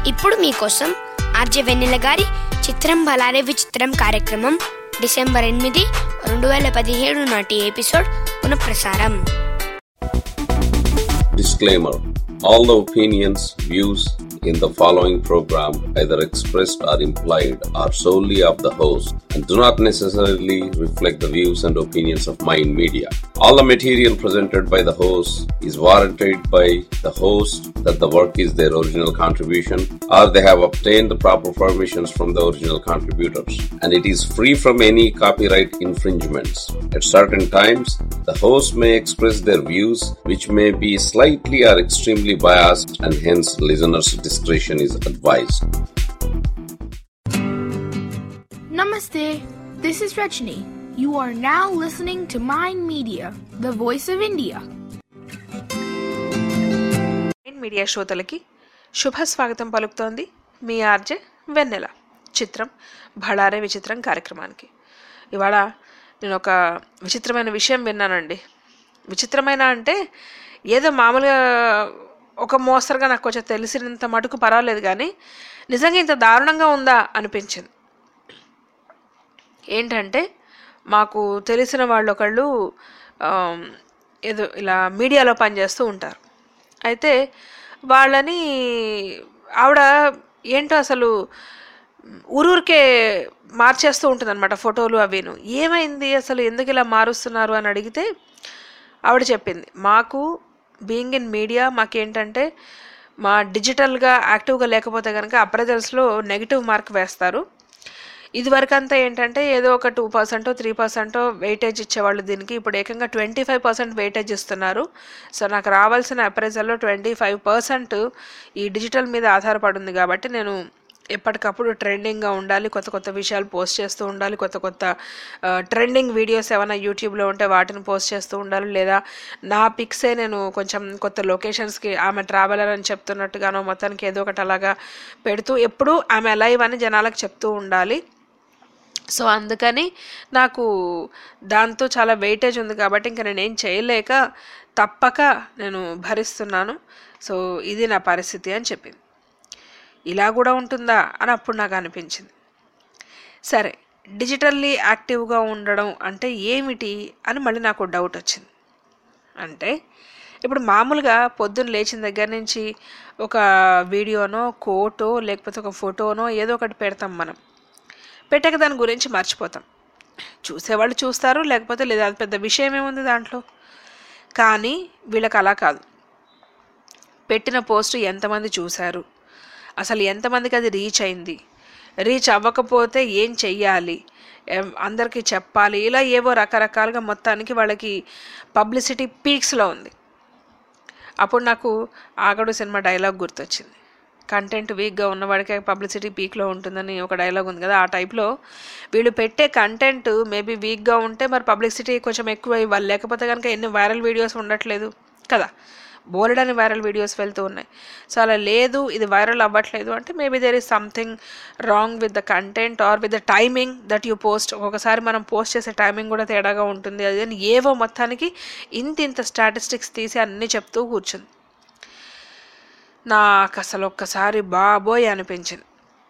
ఇప్పుడు మీకోసం ఆర్జే వెన్నెల గారి చిత్రం బలారే విచిత్రం కార్యక్రమం డిసెంబర్ ఎనిమిది రెండు వేల పదిహేడు నాటి ఎపిసోడ్ పునఃప్రసారం Disclaimer All the opinions, views in the following program, either expressed or implied, are solely of the host and do not necessarily reflect the views and opinions of Mind Media. All the material presented by the host is warranted by the host that the work is their original contribution or they have obtained the proper permissions from the original contributors and it is free from any copyright infringements. At certain times, the host may express their views which may be slightly or extremely biased and hence listeners' discretion is advised. Namaste. This is Rajni. You are now listening to Mind Media, the voice of India. Mind media శ్రోతలకి శుభ స్వాగతం పలుకుతోంది మీ RJ వెన్నెల చిత్రం భళారే విచిత్రం కార్యక్రమానికి ఇవాళ నేను ఒక విచిత్రమైన విషయం విన్నానండి విచిత్రమైన అంటే ఏదో మామూలుగా ఒక మోస్తరుగా నాకు కొంచెం తెలిసినంత మటుకు పర్వాలేదు కానీ నిజంగా ఇంత దారుణంగా ఉందా అనిపించింది ఏంటంటే మాకు తెలిసిన వాళ్ళు ఒకళ్ళు ఆమ్, ఏదో ఇలా మీడియాలో పనిచేస్తూ ఉంటారు అయితే వాళ్ళని ఆవిడ ఏంటో అసలు ఊరూరికే మార్చేస్తూ ఉంటుంది అనమాట ఫోటోలు అవిను ఏమైంది అసలు ఎందుకు ఇలా మారుస్తున్నారు అని అడిగితే ఆవిడ చెప్పింది మాకు బీయింగ్ ఇన్ మీడియా మాకేంటంటే మా డిజిటల్గా యాక్టివ్గా లేకపోతే కనుక అప్రైజల్స్లో నెగిటివ్ మార్క్ వేస్తారు ఇదివరకు అంతా ఏంటంటే ఏదో ఒక టూ పర్సెంటో త్రీ పర్సెంటో వెయిటేజ్ ఇచ్చేవాళ్ళు దీనికి ఇప్పుడు ఏకంగా ట్వంటీ ఫైవ్ పర్సెంట్ వెయిటేజ్ ఇస్తున్నారు సో నాకు రావాల్సిన అప్రైజల్లో ట్వంటీ ఫైవ్ పర్సెంట్ ఈ డిజిటల్ మీద ఆధారపడి ఉంది కాబట్టి నేను ఎప్పటికప్పుడు ట్రెండింగ్గా ఉండాలి కొత్త కొత్త విషయాలు పోస్ట్ చేస్తూ ఉండాలి కొత్త కొత్త ట్రెండింగ్ వీడియోస్ ఏమైనా యూట్యూబ్లో ఉంటే వాటిని పోస్ట్ చేస్తూ ఉండాలి లేదా నా పిక్సే నేను కొంచెం కొత్త లొకేషన్స్కి ఆమె ట్రావెలర్ అని చెప్తున్నట్టుగానో మొత్తానికి ఏదో ఒకటి అలాగా పెడుతూ ఎప్పుడూ ఆమె అలైవ్ అని జనాలకు చెప్తూ ఉండాలి సో అందుకని నాకు దాంతో చాలా వెయిటేజ్ ఉంది కాబట్టి ఇంకా నేనేం చేయలేక తప్పక నేను భరిస్తున్నాను సో ఇది నా పరిస్థితి అని చెప్పింది ఇలా కూడా ఉంటుందా అని అప్పుడు నాకు అనిపించింది సరే డిజిటల్లీ యాక్టివ్గా ఉండడం అంటే ఏమిటి అని మళ్ళీ నాకు డౌట్ వచ్చింది అంటే ఇప్పుడు మామూలుగా పొద్దున్న లేచిన దగ్గర నుంచి ఒక వీడియోనో కోటో లేకపోతే ఒక ఫోటోనో ఏదో ఒకటి పెడతాం మనం పెట్టాక దాని గురించి మర్చిపోతాం చూసేవాళ్ళు చూస్తారు లేకపోతే లేదా అది పెద్ద విషయం ఏముంది దాంట్లో కానీ వీళ్ళకి అలా కాదు పెట్టిన పోస్ట్ ఎంతమంది చూశారు అసలు ఎంతమందికి అది రీచ్ అయింది రీచ్ అవ్వకపోతే ఏం చెయ్యాలి ఎం- అందరికీ చెప్పాలి ఇలా ఏవో రకరకాలుగా మొత్తానికి వాళ్ళకి పబ్లిసిటీ పీక్స్లో ఉంది అప్పుడు నాకు ఆగడు సినిమా డైలాగ్ గుర్తొచ్చింది కంటెంట్ వీక్గా ఉన్నవాడికే పబ్లిసిటీ పీక్లో ఉంటుందని ఒక డైలాగ్ ఉంది కదా ఆ టైప్లో వీళ్ళు పెట్టే కంటెంట్ మేబీ వీక్గా ఉంటే మరి పబ్లిసిటీ కొంచెం ఎక్కువ ఇవ్వాలి లేకపోతే కనుక ఎన్ని వైరల్ వీడియోస్ ఉండట్లేదు కదా బోలెడని వైరల్ వీడియోస్ వెళ్తూ ఉన్నాయి సో అలా లేదు ఇది వైరల్ అవ్వట్లేదు అంటే maybe there is something wrong with the content or with the timing that you post ఒక్కొక్కసారి మనం పోస్ట్ చేసే టైమింగ్ కూడా తేడాగా ఉంటుంది అది అని ఏవో మొత్తానికి ఇంత ఇంత స్టాటిస్టిక్స్ తీసి అన్నీ చెప్తూ కూర్చుంది నాకు అసలు ఒక్కసారి బాబోయ్ అనిపించింది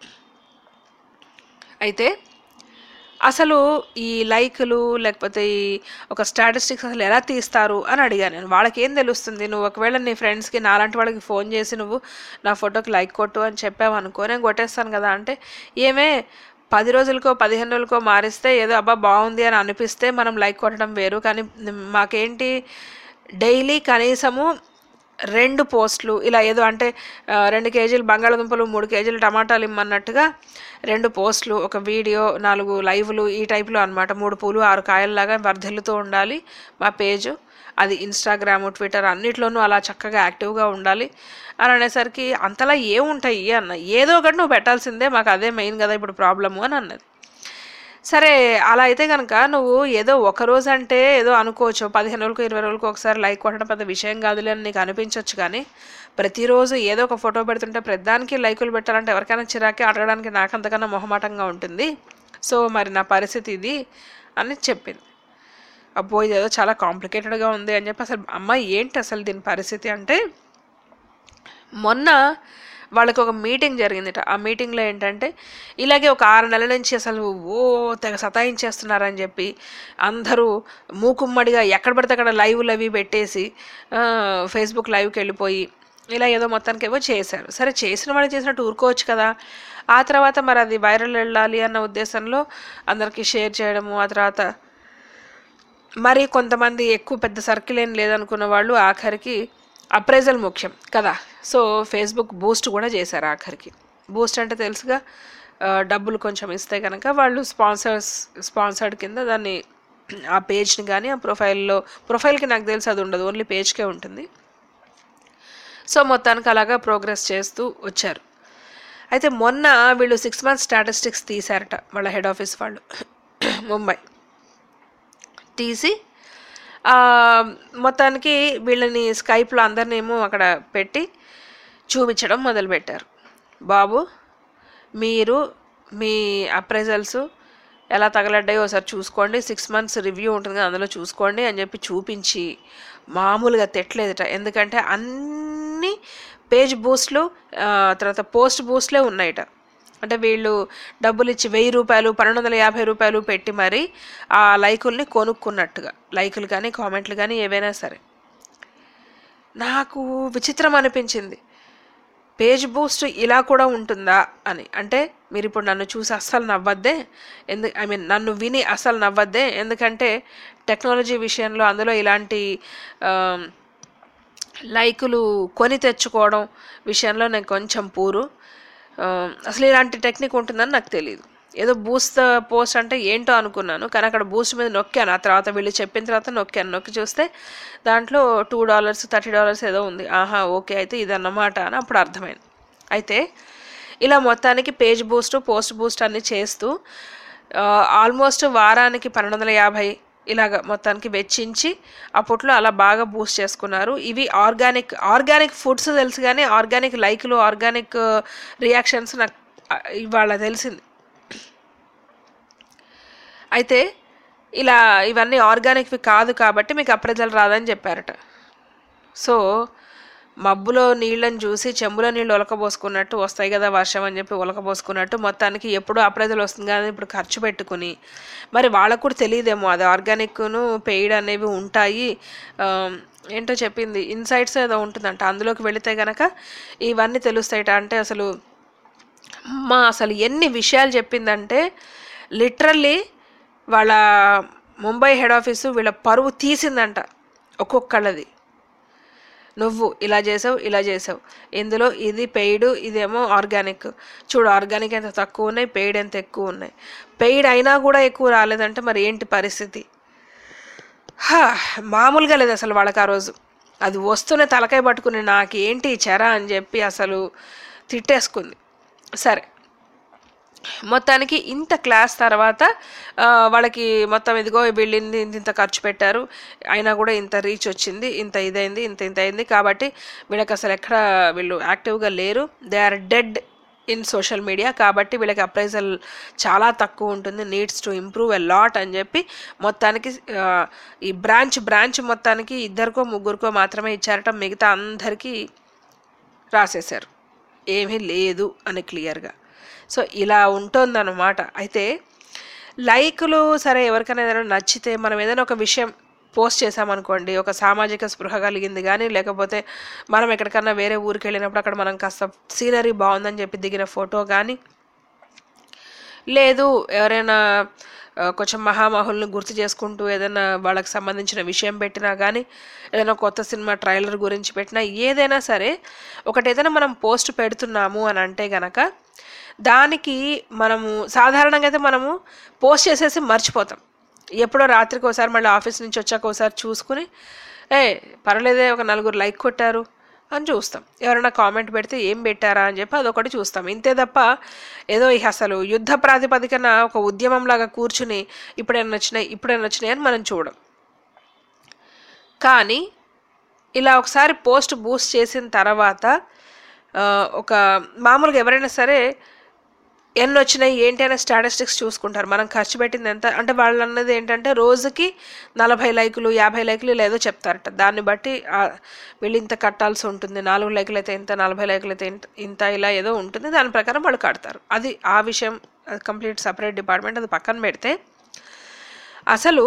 అయితే అసలు ఈ లైకులు లేకపోతే ఈ ఒక స్టాటిస్టిక్స్ అసలు ఎలా తీస్తారు అని అడిగాను నేను వాళ్ళకి ఏం తెలుస్తుంది నువ్వు ఒకవేళ నీ ఫ్రెండ్స్కి నాలాంటి వాళ్ళకి ఫోన్ చేసి నువ్వు నా ఫోటోకి లైక్ కొట్టు అని చెప్పావు అనుకో నేను కొట్టేస్తాను కదా అంటే ఏమే పది రోజులకో పదిహేను రోజులకో మారిస్తే ఏదో అబ్బా బాగుంది అని అనిపిస్తే మనం లైక్ కొట్టడం వేరు కానీ మాకేంటి డైలీ కనీసము రెండు పోస్టులు ఇలా ఏదో అంటే ఆ, రెండు కేజీలు బంగాళదుంపలు మూడు కేజీలు టమాటాలు ఇమ్మన్నట్టుగా రెండు పోస్టులు ఒక వీడియో నాలుగు లైవ్లు ఈ టైప్లో అన్నమాట మూడు పూలు ఆరు కాయల్లాగా వర్ధిల్లుతూ ఉండాలి మా పేజు అది ఇన్స్టాగ్రామ్ ట్విట్టర్ అన్నిట్లోనూ అలా చక్కగా యాక్టివ్గా ఉండాలి అని అనేసరికి అంతలా ఏముంటాయి అన్న ఏదో ఒకటి నువ్వు పెట్టాల్సిందే మాకు అదే మెయిన్ కదా ఇప్పుడు ప్రాబ్లము అని అన్నది సరే అలా అయితే కనుక నువ్వు ఏదో ఒక రోజు అంటే ఏదో అనుకోవచ్చు పదిహేను రోజులకు ఇరవై రోజులకు ఒకసారి లైక్ కొట్టడం పెద్ద విషయం కాదులే అని నీకు అనిపించవచ్చు కానీ ప్రతిరోజు ఏదో ఒక ఫోటో పెడుతుంటే ప్రతిదానికి లైకులు పెట్టాలంటే ఎవరికైనా చిరాకే అడగడానికి నాకు అంతకన్నా మొహమాటంగా ఉంటుంది సో మరి నా పరిస్థితి ఇది అని చెప్పింది అబ్బో ఇదేదో చాలా కాంప్లికేటెడ్గా ఉంది అని చెప్పి అసలు అమ్మ ఏంటి అసలు దీని పరిస్థితి అంటే మొన్న వాళ్ళకి ఒక మీటింగ్ జరిగిందిట ఆ మీటింగ్లో ఏంటంటే ఇలాగే ఒక ఆరు నెలల నుంచి అసలు ఓ తెగ సతాయించేస్తున్నారని చెప్పి అందరూ మూకుమ్మడిగా ఎక్కడ పడితే అక్కడ లైవ్లు అవి పెట్టేసి ఆ, ఫేస్బుక్ లైవ్కి వెళ్ళిపోయి ఇలా ఏదో మొత్తానికి ఏవో చేశారు సరే చేసిన వాళ్ళు చేసినట్టు ఊరుకోవచ్చు కదా ఆ తర్వాత మరి అది వైరల్ వెళ్ళాలి అన్న ఉద్దేశంలో అందరికీ షేర్ చేయడము ఆ తర్వాత మరి కొంతమంది ఎక్కువ పెద్ద సర్కిల్ ఏం లేదనుకున్న వాళ్ళు ఆఖరికి అప్రైజల్ ముఖ్యం కదా సో ఫేస్బుక్ బూస్ట్ కూడా చేశారు ఆఖరికి బూస్ట్ అంటే తెలుసుగా ఆ, డబ్బులు కొంచెం ఇస్తే కనుక వాళ్ళు స్పాన్సర్స్ స్పాన్సర్డ్ కింద దాన్ని ఆ పేజ్ని కానీ ఆ ప్రొఫైల్లో ప్రొఫైల్కి నాకు తెలిసి అది ఉండదు ఓన్లీ పేజ్కే ఉంటుంది సో మొత్తానికి అలాగా ప్రోగ్రెస్ చేస్తూ వచ్చారు అయితే మొన్న వీళ్ళు సిక్స్ మంత్స్ స్టాటిస్టిక్స్ తీశారట వాళ్ళ హెడ్ ఆఫీస్ వాళ్ళు ముంబై తీసి ఆ, మొత్తానికి వీళ్ళని స్కైప్లో అందరినేమో అక్కడ పెట్టి చూపించడం మొదలుపెట్టారు బాబు మీరు మీ అప్రైజల్స్ ఎలా తగలడ్డాయో ఒకసారి చూసుకోండి సిక్స్ మంత్స్ రివ్యూ ఉంటుంది కదా అందులో చూసుకోండి అని చెప్పి చూపించి మామూలుగా తెట్లేదట ఎందుకంటే అన్ని పేజ్ బూస్ట్లు ఆ, తర్వాత పోస్ట్ బూస్ట్లే ఉన్నాయట అంటే వీళ్ళు డబ్బులు ఇచ్చి వెయ్యి రూపాయలు పన్నెండు వందల యాభై రూపాయలు పెట్టి మరి ఆ లైకుల్ని కొనుక్కున్నట్టుగా లైకులు కానీ కామెంట్లు కానీ ఏవైనా సరే నాకు విచిత్రం అనిపించింది పేజ్ బూస్ట్ ఇలా కూడా ఉంటుందా అని అంటే మీరు ఇప్పుడు నన్ను చూసి అస్సలు నవ్వద్దే ఎందు ఐ మీన్ నన్ను విని అస్సలు నవ్వద్దే ఎందుకంటే టెక్నాలజీ విషయంలో అందులో ఇలాంటి ఆమ్, లైకులు కొని తెచ్చుకోవడం విషయంలో నేను కొంచెం పూరు ఆ, అసలు ఇలాంటి టెక్నిక్ ఉంటుందని నాకు తెలియదు ఏదో బూస్ట్ పోస్ట్ అంటే ఏంటో అనుకున్నాను కానీ అక్కడ బూస్ట్ మీద నొక్కాను ఆ తర్వాత వీళ్ళు చెప్పిన తర్వాత నొక్కాను నొక్కి చూస్తే దాంట్లో టూ డాలర్స్ థర్టీ డాలర్స్ ఏదో ఉంది ఆహా ఓకే అయితే ఇదన్నమాట అని అప్పుడు అర్థమైంది అయితే ఇలా మొత్తానికి పేజ్ బూస్ట్ పోస్ట్ బూస్ట్ అన్ని చేస్తూ ఆల్మోస్ట్ వారానికి పన్నెండు వందల యాభై ఇలాగ మొత్తానికి వెచ్చించి అప్పట్లో అలా బాగా బూస్ట్ చేసుకున్నారు ఇవి ఆర్గానిక్ ఆర్గానిక్ ఫుడ్స్ తెలుసు కానీ ఆర్గానిక్ లైక్లు ఆర్గానిక్ రియాక్షన్స్ నాకు ఆ, ఇవాళ తెలిసింది అయితే ఇలా ఇవన్నీ ఆర్గానిక్వి కాదు కాబట్టి మీకు అప్రజలు రాదని చెప్పారట సో మబ్బులో నీళ్ళని చూసి చెంబులో నీళ్ళు ఉలకబోసుకున్నట్టు వస్తాయి కదా వర్షం అని చెప్పి ఉలకబోసుకున్నట్టు మొత్తానికి ఎప్పుడు అప్రజలు వస్తుంది కానీ ఇప్పుడు ఖర్చు పెట్టుకుని మరి వాళ్ళకు కూడా తెలియదేమో అది ఆర్గానిక్ను పెయిడ్ అనేవి ఉంటాయి ఆ, ఏంటో చెప్పింది ఇన్సైట్స్ ఏదో ఉంటుందంట అందులోకి వెళితే కనుక ఇవన్నీ తెలుస్తాయట అంటే అసలు అమ్మ అసలు ఎన్ని విషయాలు చెప్పిందంటే లిటరల్లీ వాళ్ళ ముంబై హెడ్ ఆఫీసు వీళ్ళ పరువు తీసిందంట ఒక్కొక్కళ్ళది నువ్వు ఇలా చేసావు ఇలా చేసావు ఇందులో ఇది పెయిడ్ ఇదేమో ఆర్గానిక్ చూడు ఆర్గానిక్ ఎంత తక్కువ ఉన్నాయి పెయిడ్ ఎంత ఎక్కువ ఉన్నాయి పెయిడ్ అయినా కూడా ఎక్కువ రాలేదంటే మరి ఏంటి పరిస్థితి హా, మామూలుగా లేదు అసలు వాళ్ళకి ఆ రోజు అది వస్తూనే తలకాయ పట్టుకుని నాకేంటి ఈ చెర అని చెప్పి అసలు తిట్టేసుకుంది సరే మొత్తానికి ఇంత క్లాస్ తర్వాత ఆ, వాళ్ళకి మొత్తం ఇదిగో వీళ్ళింది ఇంత ఇంత ఖర్చు పెట్టారు అయినా కూడా ఇంత రీచ్ వచ్చింది ఇంత ఇదైంది ఇంత ఇంత అయింది కాబట్టి వీళ్ళకి అసలు ఎక్కడ వీళ్ళు యాక్టివ్గా లేరు they are dead in social media కాబట్టి వీళ్ళకి అప్రైజల్ చాలా తక్కువ ఉంటుంది needs to improve a lot అని చెప్పి మొత్తానికి ఆ, ఈ బ్రాంచ్ బ్రాంచ్ మొత్తానికి ఇద్దరికో ముగ్గురికో మాత్రమే ఇచ్చారట మిగతా అందరికీ రాసేశారు ఏమీ లేదు అని క్లియర్గా సో ఇలా ఉంటుందన్నమాట అయితే లైకులు సరే ఎవరికైనా ఏదైనా నచ్చితే మనం ఏదైనా ఒక విషయం పోస్ట్ చేసామనుకోండి ఒక సామాజిక స్పృహ కలిగింది కానీ లేకపోతే మనం ఎక్కడికన్నా వేరే ఊరికి వెళ్ళినప్పుడు అక్కడ మనం కాస్త సీనరీ బాగుందని చెప్పి దిగిన ఫోటో కానీ లేదు ఎవరైనా ఆ, కొంచెం మహామహుల్ని గుర్తు చేసుకుంటూ ఏదైనా వాళ్ళకి సంబంధించిన విషయం పెట్టినా కానీ ఏదైనా కొత్త సినిమా ట్రైలర్ గురించి పెట్టినా ఏదైనా సరే ఒకటి ఏదైనా మనం పోస్ట్ పెడుతున్నాము అని అంటే గనక దానికి మనము సాధారణంగా అయితే మనము పోస్ట్ చేసేసి మర్చిపోతాం ఎప్పుడో రాత్రికి ఒకసారి మళ్ళీ ఆఫీస్ నుంచి వచ్చాక ఒకసారి చూసుకుని ఏ పర్లేదే ఒక నలుగురు లైక్ కొట్టారు అని చూస్తాం ఎవరైనా కామెంట్ పెడితే ఏం పెట్టారా అని చెప్పి అదొకటి చూస్తాం ఇంతే తప్ప ఏదో ఇక అసలు యుద్ధ ప్రాతిపదికన ఒక ఉద్యమంలాగా కూర్చుని ఇప్పుడైనా వచ్చినాయి ఇప్పుడైనా వచ్చినాయి అని మనం చూడం కానీ ఇలా ఒకసారి పోస్ట్ బూస్ట్ చేసిన తర్వాత ఆ, ఒక మామూలుగా ఎవరైనా సరే ఎన్ని వచ్చినాయి ఏంటి అనే స్టాటిస్టిక్స్ చూసుకుంటారు మనం ఖర్చు పెట్టింది ఎంత అంటే వాళ్ళు అన్నది ఏంటంటే రోజుకి నలభై లైకులు యాభై లైకులు ఇలా ఏదో చెప్తారట దాన్ని బట్టి ఆ, వీళ్ళు ఇంత కట్టాల్సి ఉంటుంది నాలుగు లైకులు అయితే ఇంత నలభై లైకులు అయితే ఇంత ఇంత ఇలా ఏదో ఉంటుంది దాని ప్రకారం వాళ్ళు కడతారు అది ఆ విషయం కంప్లీట్ సపరేట్ డిపార్ట్మెంట్ అది పక్కన పెడితే అసలు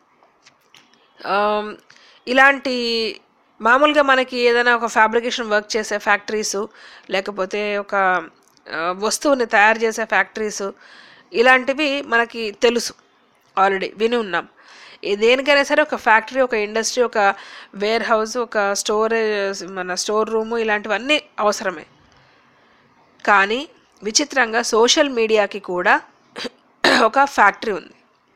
ఆమ్, ఇలాంటి మామూలుగా మనకి ఏదైనా ఒక ఫ్యాబ్రికేషన్ వర్క్ చేసే ఫ్యాక్టరీసు లేకపోతే ఒక ఆ, వస్తువుని తయారు చేసే ఫ్యాక్టరీసు ఇలాంటివి మనకి తెలుసు ఆల్రెడీ విని ఉన్నాం ఏ దేనికైనా సరే ఒక ఫ్యాక్టరీ ఒక ఇండస్ట్రీ ఒక వేర్ హౌస్ ఒక స్టోరేజ్ మన స్టోర్ రూము ఇలాంటివన్నీ అవసరమే కానీ విచిత్రంగా సోషల్ మీడియాకి కూడా ఒక ఫ్యాక్టరీ ఉంది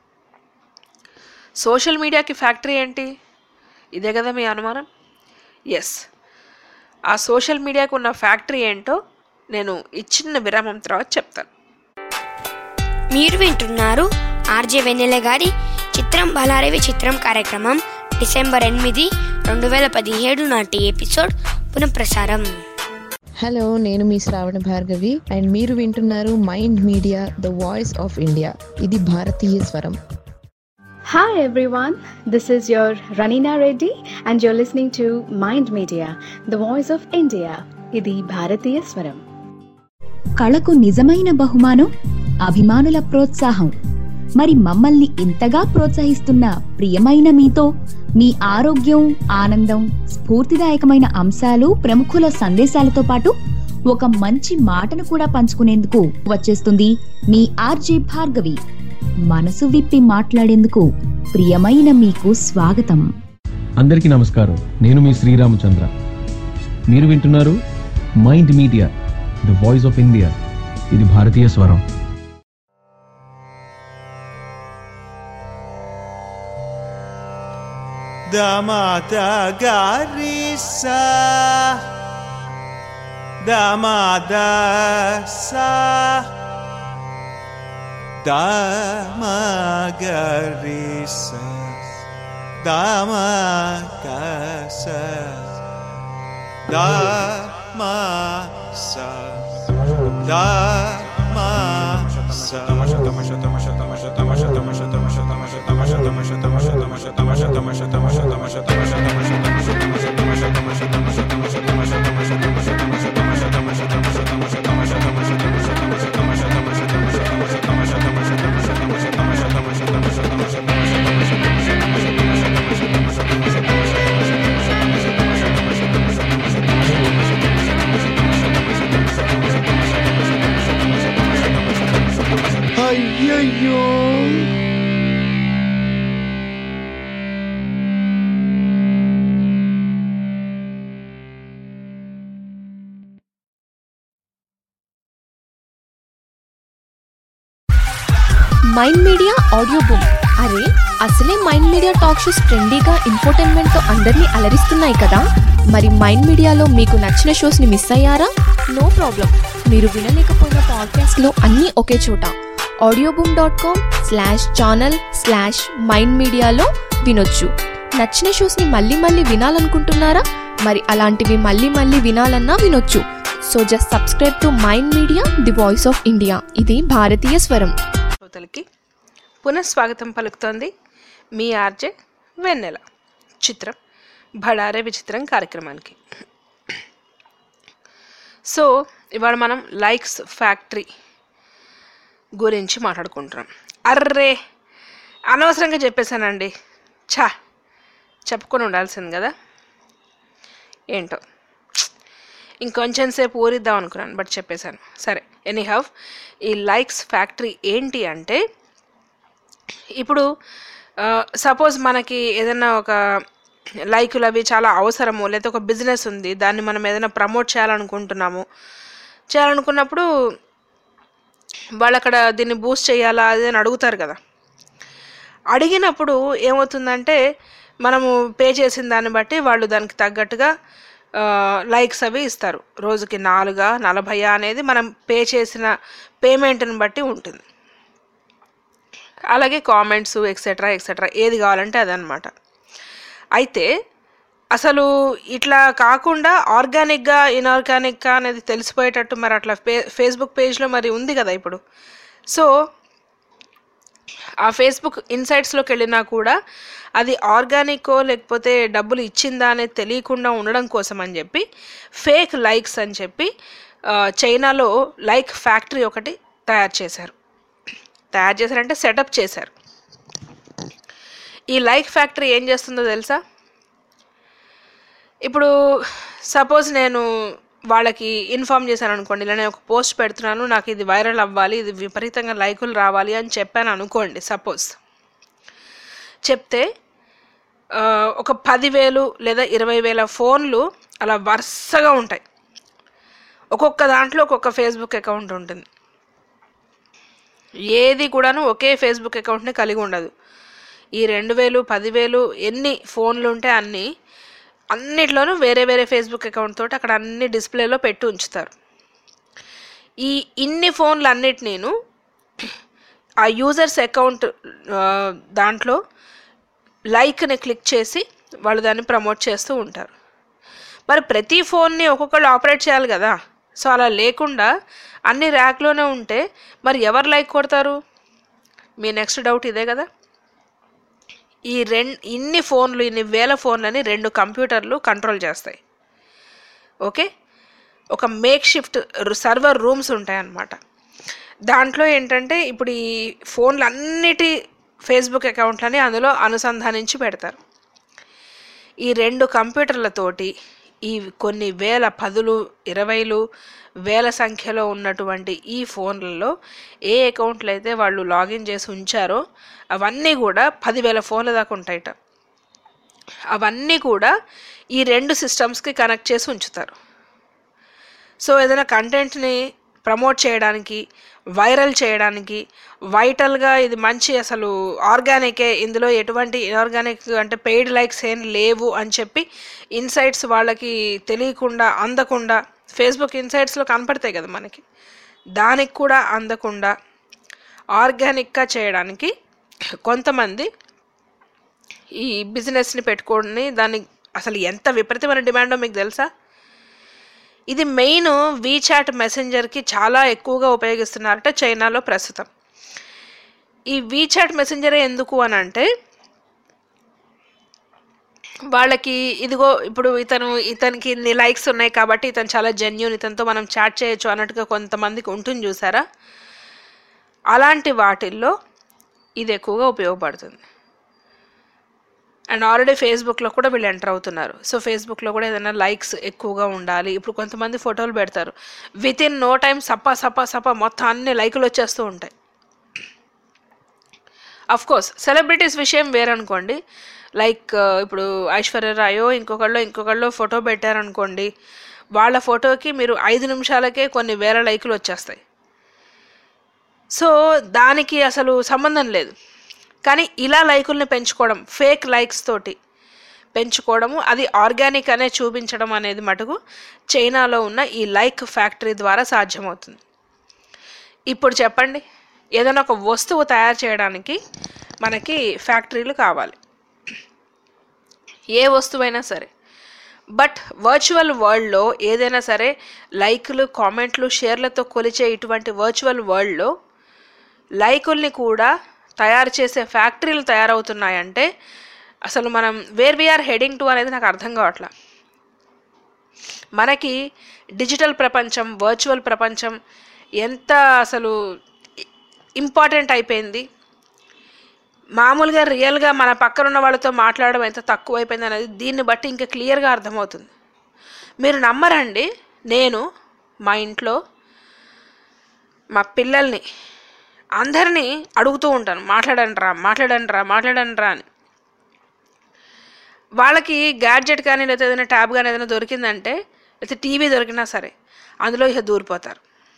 సోషల్ మీడియాకి ఫ్యాక్టరీ ఏంటి ఇదే కదా మీ అనుమానం ఎస్ ఆ సోషల్ మీడియాకు ఉన్న ఫ్యాక్టరీ ఏంటో నేను ఈ చిన్న విరామం తర్వాత చెప్తాను మీరు వింటున్నారు ఆర్జే వెన్నెల గారి చిత్రం బలారేవి చిత్రం కార్యక్రమం డిసెంబర్ ఎనిమిది రెండు వేల పదిహేడు నాటి ఎపిసోడ్ పునఃప్రసారం హలో నేను మీ శ్రావణ భార్గవి అండ్ మీరు వింటున్నారు mind media the voice of India ఇది భారతీయ స్వరం Hi everyone, this is your Ranina Reddy and you're listening to Mind Media, the voice of India. ఇది భారతీయ స్వరం కళకు నిజమైన బహుమానం అభిమానుల ప్రోత్సాహం మరి మమ్మల్ని ఇంతగా ప్రోత్సహిస్తున్న ప్రియమైన మీతో మీ ఆరోగ్యం ఆనందం స్ఫూర్తిదాయకమైన అంశాలు ప్రముఖుల సందేశాలతో పాటు ఒక మంచి మాటను కూడా పంచుకునేందుకు వచ్చేస్తుంది మీ ఆర్జే భార్గవి మనసు విప్పి మాట్లాడేందుకు ప్రియమైన మీకు స్వాగతం అందరికీ నమస్కారం నేను మీ శ్రీరామచంద్ర మీరు వింటున్నారు mind media the voice of India ఇది భారతీయ స్వరం Damata Garissa Damada Sa Damagarissa Damakasa Damasa అయ్యయ్యో మైండ్ మీడియా ఆడియో బుక్ అరే అసలే మైండ్ మీడియా టాక్ షోస్ ట్రెండీగా ఇన్ఫోటైన్మెంట్తో అందరినీ అలరిస్తున్నాయి కదా మరి మైండ్ మీడియాలో మీకు నచ్చిన షోస్ని మిస్ అయ్యారా నో ప్రాబ్లం మీరు వినలేకపోయిన పాడ్కాస్ట్లో అన్నీ ఒకే చోట audio boom dot com slash channel slash mind మీడియాలో వినొచ్చు నచ్చిన షోస్ని మళ్ళీ మళ్ళీ వినాలనుకుంటున్నారా మరి అలాంటివి మళ్ళీ మళ్ళీ వినాలన్నా వినొచ్చు so just subscribe to mind media the voice of India ఇది భారతీయ స్వరం శ్రోతలకి పునఃస్వాగతం పలుకుతోంది మీ ఆర్జే వెన్నెల చిత్రం భడారే విచిత్రం కార్యక్రమానికి సో ఇవాళ మనం లైక్స్ ఫ్యాక్టరీ గురించి మాట్లాడుకుంటున్నాం అర్రే అనవసరంగా చెప్పేశానండి ఛా చెప్పుకొని ఉండాల్సింది కదా ఏంటో ఇంకొంచెం సేపు ఊరిద్దాం అనుకున్నాను బట్ చెప్పేశాను సరే ఎనీ హవ్ ఈ లైక్స్ ఫ్యాక్టరీ ఏంటి అంటే ఇప్పుడు సపోజ్ మనకి ఏదైనా ఒక లైకులు అవి చాలా అవసరము లేదా ఒక బిజినెస్ ఉంది దాన్ని మనం ఏదైనా ప్రమోట్ చేయాలనుకుంటున్నాము చేయాలనుకున్నప్పుడు వాళ్ళు అక్కడ దీన్ని బూస్ట్ చేయాలా అది అని అడుగుతారు కదా అడిగినప్పుడు ఏమవుతుందంటే మనము పే చేసిన దాన్ని బట్టి వాళ్ళు దానికి తగ్గట్టుగా లైక్స్ అవి ఇస్తారు రోజుకి నాలుగా నలభైయా అనేది మనం పే చేసిన పేమెంట్ని బట్టి ఉంటుంది అలాగే కామెంట్స్ ఎక్సెట్రా ఎక్సెట్రా ఏది కావాలంటే అదనమాట అయితే అసలు ఇట్లా కాకుండా ఆర్గానిక్గా ఇన్ఆర్గానిక్గా అనేది తెలిసిపోయేటట్టు మరి అట్లా ఫే ఫేస్బుక్ పేజ్లో మరి ఉంది కదా ఇప్పుడు సో ఆ ఫేస్బుక్ ఇన్సైట్స్లోకి వెళ్ళినా కూడా అది ఆర్గానికో లేకపోతే డబ్బులు ఇచ్చిందా అనేది తెలియకుండా ఉండడం కోసం అని చెప్పి ఫేక్ లైక్స్ అని చెప్పి ఆ, చైనాలో లైక్ ఫ్యాక్టరీ ఒకటి తయారు చేశారు తయారు చేశారంటే సెటప్ చేశారు ఈ లైక్ ఫ్యాక్టరీ ఏం చేస్తుందో తెలుసా ఇప్పుడు సపోజ్ నేను వాళ్ళకి ఇన్ఫామ్ చేశాను అనుకోండి ఇలా నేను ఒక పోస్ట్ పెడుతున్నాను నాకు ఇది వైరల్ అవ్వాలి ఇది విపరీతంగా లైకులు రావాలి అని చెప్పాను అనుకోండి సపోజ్ చెప్తే ఆ, ఒక పదివేలు లేదా ఇరవై వేల ఫోన్లు అలా వరుసగా ఉంటాయి ఒక్కొక్క దాంట్లో ఒక్కొక్క ఫేస్బుక్ అకౌంట్ ఉంటుంది ఏది కూడాను ఒకే ఫేస్బుక్ అకౌంట్ని కలిగి ఉండదు ఈ రెండు వేలు పదివేలు ఎన్ని ఫోన్లు ఉంటే అన్నీ అన్నిట్లోనూ వేరే వేరే ఫేస్బుక్ అకౌంట్ తోటి అక్కడ అన్ని డిస్ప్లేలో పెట్టి ఉంచుతారు ఈ ఇన్ని ఫోన్లు అన్నిటినీను ఆ యూజర్స్ అకౌంట్ దాంట్లో లైక్ని క్లిక్ చేసి వాళ్ళు దాన్ని ప్రమోట్ చేస్తూ ఉంటారు మరి ప్రతి ఫోన్ని ఒక్కొక్కళ్ళు ఆపరేట్ చేయాలి కదా సో అలా లేకుండా అన్ని ర్యాక్లోనే ఉంటే మరి ఎవరు లైక్ కొడతారు మీ నెక్స్ట్ డౌట్ ఇదే కదా ఈ రెండు ఇన్ని ఫోన్లు ఇన్ని వేల ఫోన్లని రెండు కంప్యూటర్లు కంట్రోల్ చేస్తాయి ఓకే ఒక మేక్ షిఫ్ట్ సర్వర్ రూమ్స్ ఉంటాయన్నమాట దాంట్లో ఏంటంటే ఇప్పుడు ఈ ఫోన్లు అన్నిటి ఫేస్బుక్ అకౌంట్లని అందులో అనుసంధానించి పెడతారు ఈ రెండు కంప్యూటర్లతోటి ఈ కొన్ని వేల పదులు ఇరవైలు వేల సంఖ్యలో ఉన్నటువంటి ఈ ఫోన్లలో ఏ అకౌంట్లు అయితే వాళ్ళు లాగిన్ చేసి ఉంచారో అవన్నీ కూడా పదివేల ఫోన్ల దాకా ఉంటాయట అవన్నీ కూడా ఈ రెండు సిస్టమ్స్కి కనెక్ట్ చేసి ఉంచుతారు సో ఏదైనా కంటెంట్ని ప్రమోట్ చేయడానికి వైరల్ చేయడానికి వైటల్గా ఇది మంచి అసలు ఆర్గానికే ఇందులో ఎటువంటి ఇన్ఆర్గానిక్ అంటే పెయిడ్ లైక్స్ ఏం లేవు అని చెప్పి ఇన్సైట్స్ వాళ్ళకి తెలియకుండా అందకుండా ఫేస్బుక్ ఇన్సైట్స్లో కనపడతాయి కదా మనకి దానికి కూడా అందకుండా ఆర్గానిక్గా చేయడానికి కొంతమంది ఈ బిజినెస్ని పెట్టుకొని దాన్ని అసలు ఎంత విపరీతమైన డిమాండో మీకు తెలుసా ఇది మెయిన్ వీచాట్ మెసెంజర్కి చాలా ఎక్కువగా ఉపయోగిస్తున్నారట చైనాలో ప్రస్తుతం ఈ వీచాట్ మెసెంజరే ఎందుకు అని అంటే వాళ్ళకి ఇదిగో ఇప్పుడు ఇతను ఇతనికి ఇన్ని లైక్స్ ఉన్నాయి కాబట్టి ఇతను చాలా జెన్యున్ ఇతనితో మనం చాట్ చేయొచ్చు అన్నట్టుగా కొంతమందికి ఉంటుంది చూసారా అలాంటి వాటిల్లో ఇది ఎక్కువగా ఉపయోగపడుతుంది అండ్ ఆల్రెడీ ఫేస్బుక్లో కూడా వీళ్ళు ఎంటర్ అవుతున్నారు సో ఫేస్బుక్లో కూడా ఏదైనా లైక్స్ ఎక్కువగా ఉండాలి ఇప్పుడు కొంతమంది ఫోటోలు పెడతారు విత్ ఇన్ నో టైం సపా సపా సపా మొత్తం అన్ని లైకులు వచ్చేస్తూ ఉంటాయి అఫ్ కోర్స్ సెలబ్రిటీస్ విషయం వేరనుకోండి లైక్ ఇప్పుడు ఐశ్వర్య రాయో ఇంకొకళ్ళు ఇంకొకళ్ళు ఫోటో పెట్టారనుకోండి వాళ్ళ ఫోటోకి మీరు ఐదు నిమిషాలకే కొన్ని వేల లైకులు వచ్చేస్తాయి సో దానికి అసలు సంబంధం లేదు కానీ ఇలా లైకుల్ని పెంచుకోవడం ఫేక్ లైక్స్ తోటి పెంచుకోవడము అది ఆర్గానిక్ అనే చూపించడం అనేది మటుకు చైనాలో ఉన్న ఈ లైక్ ఫ్యాక్టరీ ద్వారా సాధ్యమవుతుంది ఇప్పుడు చెప్పండి ఏదైనా ఒక వస్తువు తయారు చేయడానికి మనకి ఫ్యాక్టరీలు కావాలి ఏ వస్తువైనా సరే బట్ వర్చువల్ వరల్డ్లో ఏదైనా సరే లైకులు కామెంట్లు షేర్లతో కొలిచే ఇటువంటి వర్చువల్ వరల్డ్లో లైకుల్ని కూడా తయారు చేసే ఫ్యాక్టరీలు తయారవుతున్నాయంటే అసలు మనం వేర్ వీఆర్ హెడింగ్ టు అనేది నాకు అర్థం కావట్లా మనకి డిజిటల్ ప్రపంచం వర్చువల్ ప్రపంచం ఎంత అసలు ఇంపార్టెంట్ అయిపోయింది మామూలుగా రియల్గా మన పక్కన ఉన్న వాళ్ళతో మాట్లాడడం ఎంత తక్కువ అయిపోయింది అనేది దీన్ని బట్టి ఇంకా క్లియర్గా అర్థమవుతుంది మీరు నమ్మరండి నేను మా ఇంట్లో మా పిల్లల్ని అందరినీ అడుగుతూ ఉంటాను మాట్లాడండి రా మాట్లాడండి రా మాట్లాడండి రా అని వాళ్ళకి గ్యాడ్జెట్ కానీ లేదా ఏదైనా ట్యాబ్ కానీ ఏదైనా దొరికిందంటే లేకపోతే టీవీ దొరికినా సరే అందులో ఇక దూరిపోతారు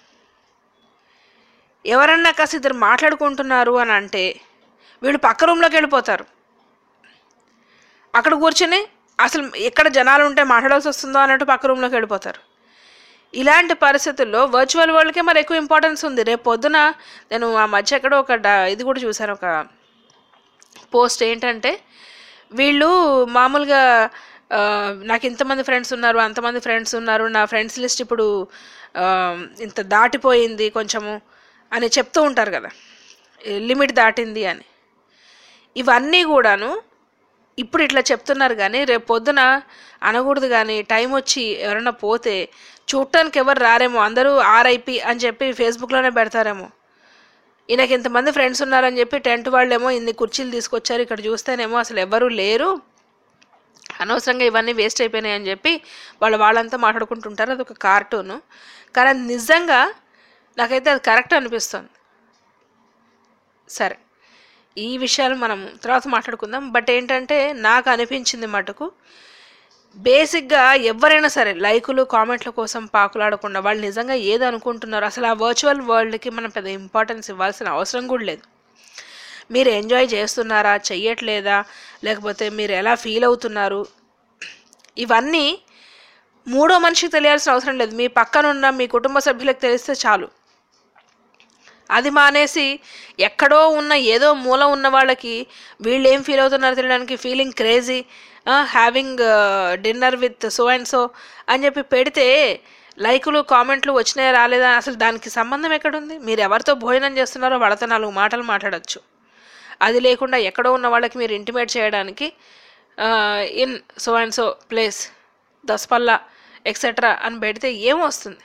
ఎవరన్నా కాస్త ఇద్దరు మాట్లాడుకుంటున్నారు అని అంటే వీళ్ళు పక్క రూమ్లోకి వెళ్ళిపోతారు అక్కడ కూర్చొని అసలు ఎక్కడ జనాలు ఉంటే మాట్లాడాల్సి వస్తుందో అన్నట్టు పక్క రూమ్లోకి వెళ్ళిపోతారు ఇలాంటి పరిస్థితుల్లో వర్చువల్ వరల్డ్కే మరి ఎక్కువ ఇంపార్టెన్స్ ఉంది రేపు పొద్దున నేను ఆ మధ్య ఎక్కడో ఒక డ- ఇది కూడా చూశాను ఒక పోస్ట్ ఏంటంటే వీళ్ళు మామూలుగా ఆ, నాకు ఇంతమంది ఫ్రెండ్స్ ఉన్నారు అంతమంది ఫ్రెండ్స్ ఉన్నారు నా ఫ్రెండ్స్ లిస్ట్ ఇప్పుడు ఆ, ఇంత దాటిపోయింది కొంచెము అని చెప్తూ ఉంటారు కదా లిమిట్ దాటింది అని ఇవన్నీ కూడాను ఇప్పుడు ఇట్లా చెప్తున్నారు కానీ రేపు పొద్దున అనకూడదు కానీ టైం వచ్చి ఎవరైనా పోతే చూడటానికి ఎవరు రారేమో అందరూ ఆర్ఐపి అని చెప్పి ఫేస్బుక్లోనే పెడతారేమో ఈయనకి ఇంతమంది ఫ్రెండ్స్ ఉన్నారని చెప్పి టెంట్ వాళ్ళేమో ఇన్ని కుర్చీలు తీసుకొచ్చారు ఇక్కడ చూస్తేనేమో అసలు ఎవరూ లేరు అనవసరంగా ఇవన్నీ వేస్ట్ అయిపోయినాయి అని చెప్పి వాళ్ళు వాళ్ళంతా మాట్లాడుకుంటుంటారు అది ఒక కార్టూను కానీ అది నిజంగా నాకైతే అది కరెక్ట్ అనిపిస్తుంది సరే ఈ విషయాలు మనం తర్వాత మాట్లాడుకుందాం బట్ ఏంటంటే నాకు అనిపించింది మటుకు బేసిక్గా ఎవరైనా సరే లైకులు కామెంట్ల కోసం పాకులాడకుండా వాళ్ళు నిజంగా ఏది అనుకుంటున్నారు అసలు ఆ వర్చువల్ వరల్డ్కి మనం పెద్ద ఇంపార్టెన్స్ ఇవ్వాల్సిన అవసరం కూడా లేదు మీరు ఎంజాయ్ చేస్తున్నారా చెయ్యట్లేదా లేకపోతే మీరు ఎలా ఫీల్ అవుతున్నారు ఇవన్నీ మూడో మనిషికి తెలియాల్సిన అవసరం లేదు మీ పక్కన ఉన్న మీ కుటుంబ సభ్యులకు తెలిస్తే చాలు అది మానేసి ఎక్కడో ఉన్న ఏదో మూల ఉన్న వాళ్ళకి వీళ్ళు ఏం ఫీల్ అవుతున్నారో తెలియడానికి feeling crazy having dinner with so and so అని చెప్పి పెడితే లైకులు కామెంట్లు వచ్చినాయా రాలేదా అసలు దానికి సంబంధం ఎక్కడుంది మీరు ఎవరితో భోజనం చేస్తున్నారో వాళ్ళతో నాలుగు మాటలు మాట్లాడచ్చు అది లేకుండా ఎక్కడో ఉన్న వాళ్ళకి మీరు ఇంటిమేట్ చేయడానికి in so and so place Daspalla etcetera అని పెడితే ఏం వస్తుంది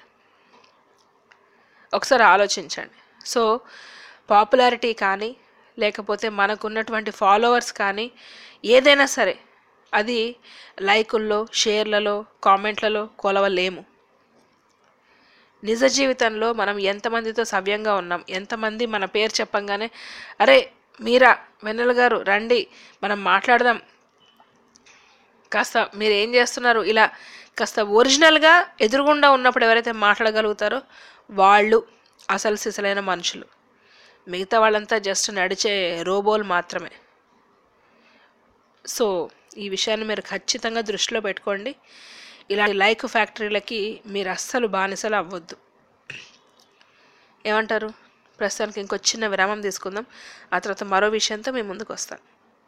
ఒకసారి ఆలోచించండి సో పాపులారిటీ కానీ లేకపోతే మనకున్నటువంటి ఫాలోవర్స్ కానీ ఏదైనా సరే అది లైకుల్లో షేర్లలో కామెంట్లలో కొలవలేము నిజ జీవితంలో మనం ఎంతమందితో సవ్యంగా ఉన్నాం ఎంతమంది మన పేరు చెప్పంగానే అరే మీరా వెన్నెల గారు రండి మనం మాట్లాడదాం కాస్త మీరు ఏం చేస్తున్నారు ఇలా కాస్త ఒరిజినల్గా ఎదురుగుండా ఉన్నప్పుడు ఎవరైతే మాట్లాడగలుగుతారో వాళ్ళు అసలు సిసలైన మనుషులు మిగతా వాళ్ళంతా జస్ట్ నడిచే రోబోలు మాత్రమే సో ఈ విషయాన్ని మీరు ఖచ్చితంగా దృష్టిలో పెట్టుకోండి ఇలాంటి లైక్ ఫ్యాక్టరీలకి మీరు అస్సలు బానిసలు అవ్వద్దు ఏమంటారు ప్రస్తుతానికి ఇంకో చిన్న విరామం తీసుకుందాం ఆ తర్వాత మరో విషయంతో మేము ముందుకు వస్తాం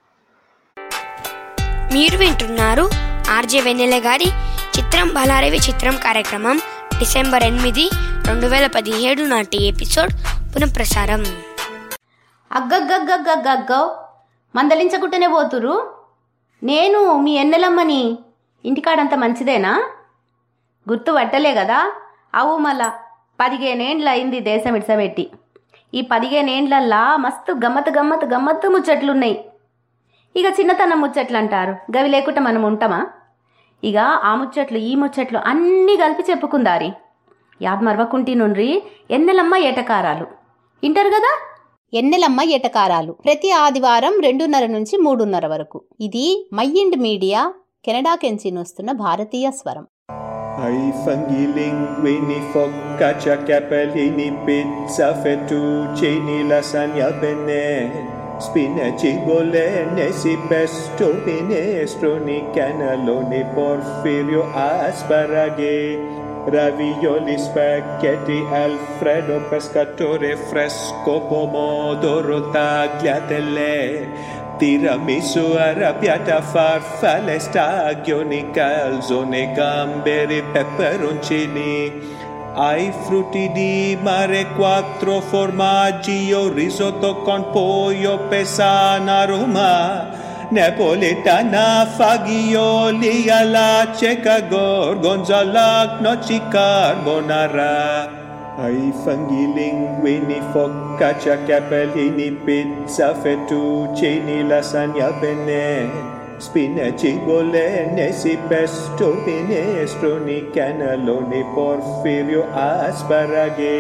మీరు వింటున్నారు ఆర్జే వెన్నెల గారి చిత్రం బలారేవి చిత్రం కార్యక్రమం డిసెంబర్ ఎనిమిది రెండు వేల పదిహేడు నాటి ఎపిసోడ్ పునఃప్రసారం అగ్గగ్గగ్గగ్గగ్గో మందలించకుంటేనే పోతురు నేను మీ ఎన్నెలమ్మని ఇంటికాడంత మంచిదేనా గుర్తు పట్టలే కదా అవు మళ్ళా పదిహేనేండ్ల అయింది దేశం ఇడ్సబెట్టి ఈ పదిహేనేండ్లల్లా మస్తు గమ్మత్ గమ్మత్ గమ్మత్తు ముచ్చట్లున్నాయి ఇక చిన్నతనం ముచ్చట్లు అంటారు గవి లేకుండా మనం ఉంటామా ఇక ఆ ముచ్చట్లు ఈ ముచ్చట్లు అన్నీ కలిపి చెప్పుకుందారి యాద్ మరవకుంటి నుండ్రి ఎన్నెలమ్మ ఏటకారాలు ఇంటారు కదా ఎన్నెలమ్మ ఎటకారాలు ప్రతి ఆదివారం రెండున్నర నుంచి మూడున్నర వరకు ఇది మైండ్ మీడియా కెనడా కెంచి వస్తున్న భారతీయ స్వరం Ai funghi linguini, focaccia, capellini, pizza, fettuccini, lasagna, penne, spinaci, bolognesi, pesto, minestroni, cannelloni, porfirio, asparaghi, ravioli, spaghetti, alfredo, pescatore, fresco, pomodoro, tagliatelle, tiramisù, arrabbiata, farfalle, stagioni, calzone, gamberi, peperoncini. Ai frutti di mare, quattro formaggi, o risotto con pollo, pesana, Roma. Napoletana, fagioli, alla cieca, gorgonzola, gnocchi, carbonara. Ai funghi linguini, focaccia, capellini, pizza, fettuccini, lasagna, penne, spinaci, bolognesi, pesto, minestroni, cannelloni, porfirio, asparaghi.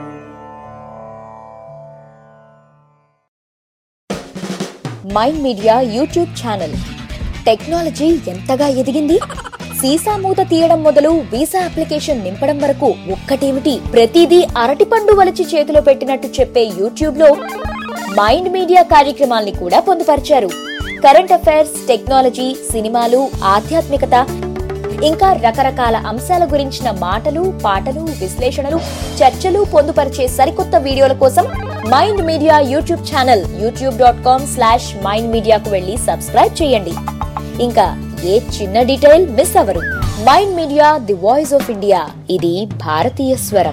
Mind media YouTube channel technology ఎంతగా ఎదిగింది సీసా మూత తీయడం మొదలు visa application నింపడం వరకు ఒక్కటేమిటి ప్రతిదీ అరటిపండు వలిచి చేతిలో పెట్టినట్టు చెప్పే యూట్యూబ్ లో మైండ్ మీడియా కార్యక్రమాల్ని కూడా పొందుపరిచారు కరెంట్ అఫైర్స్ టెక్నాలజీ సినిమాలు ఆధ్యాత్మికత ఇంకా రకరకాల అంశాల గురించిన మాటలు పాటలు విశ్లేషణలు చర్చలు పొందుపరిచే సరికొత్త వీడియోల కోసం mind media YouTube channel YouTube dot com slash mind మీడియాకు వెళ్ళి సబ్స్క్రైబ్ చేయండి ఇంకా ఏ చిన్న డీటెయిల్ మిస్ అవ్వరు mind media the voice of India ఇది భారతీయ స్వరం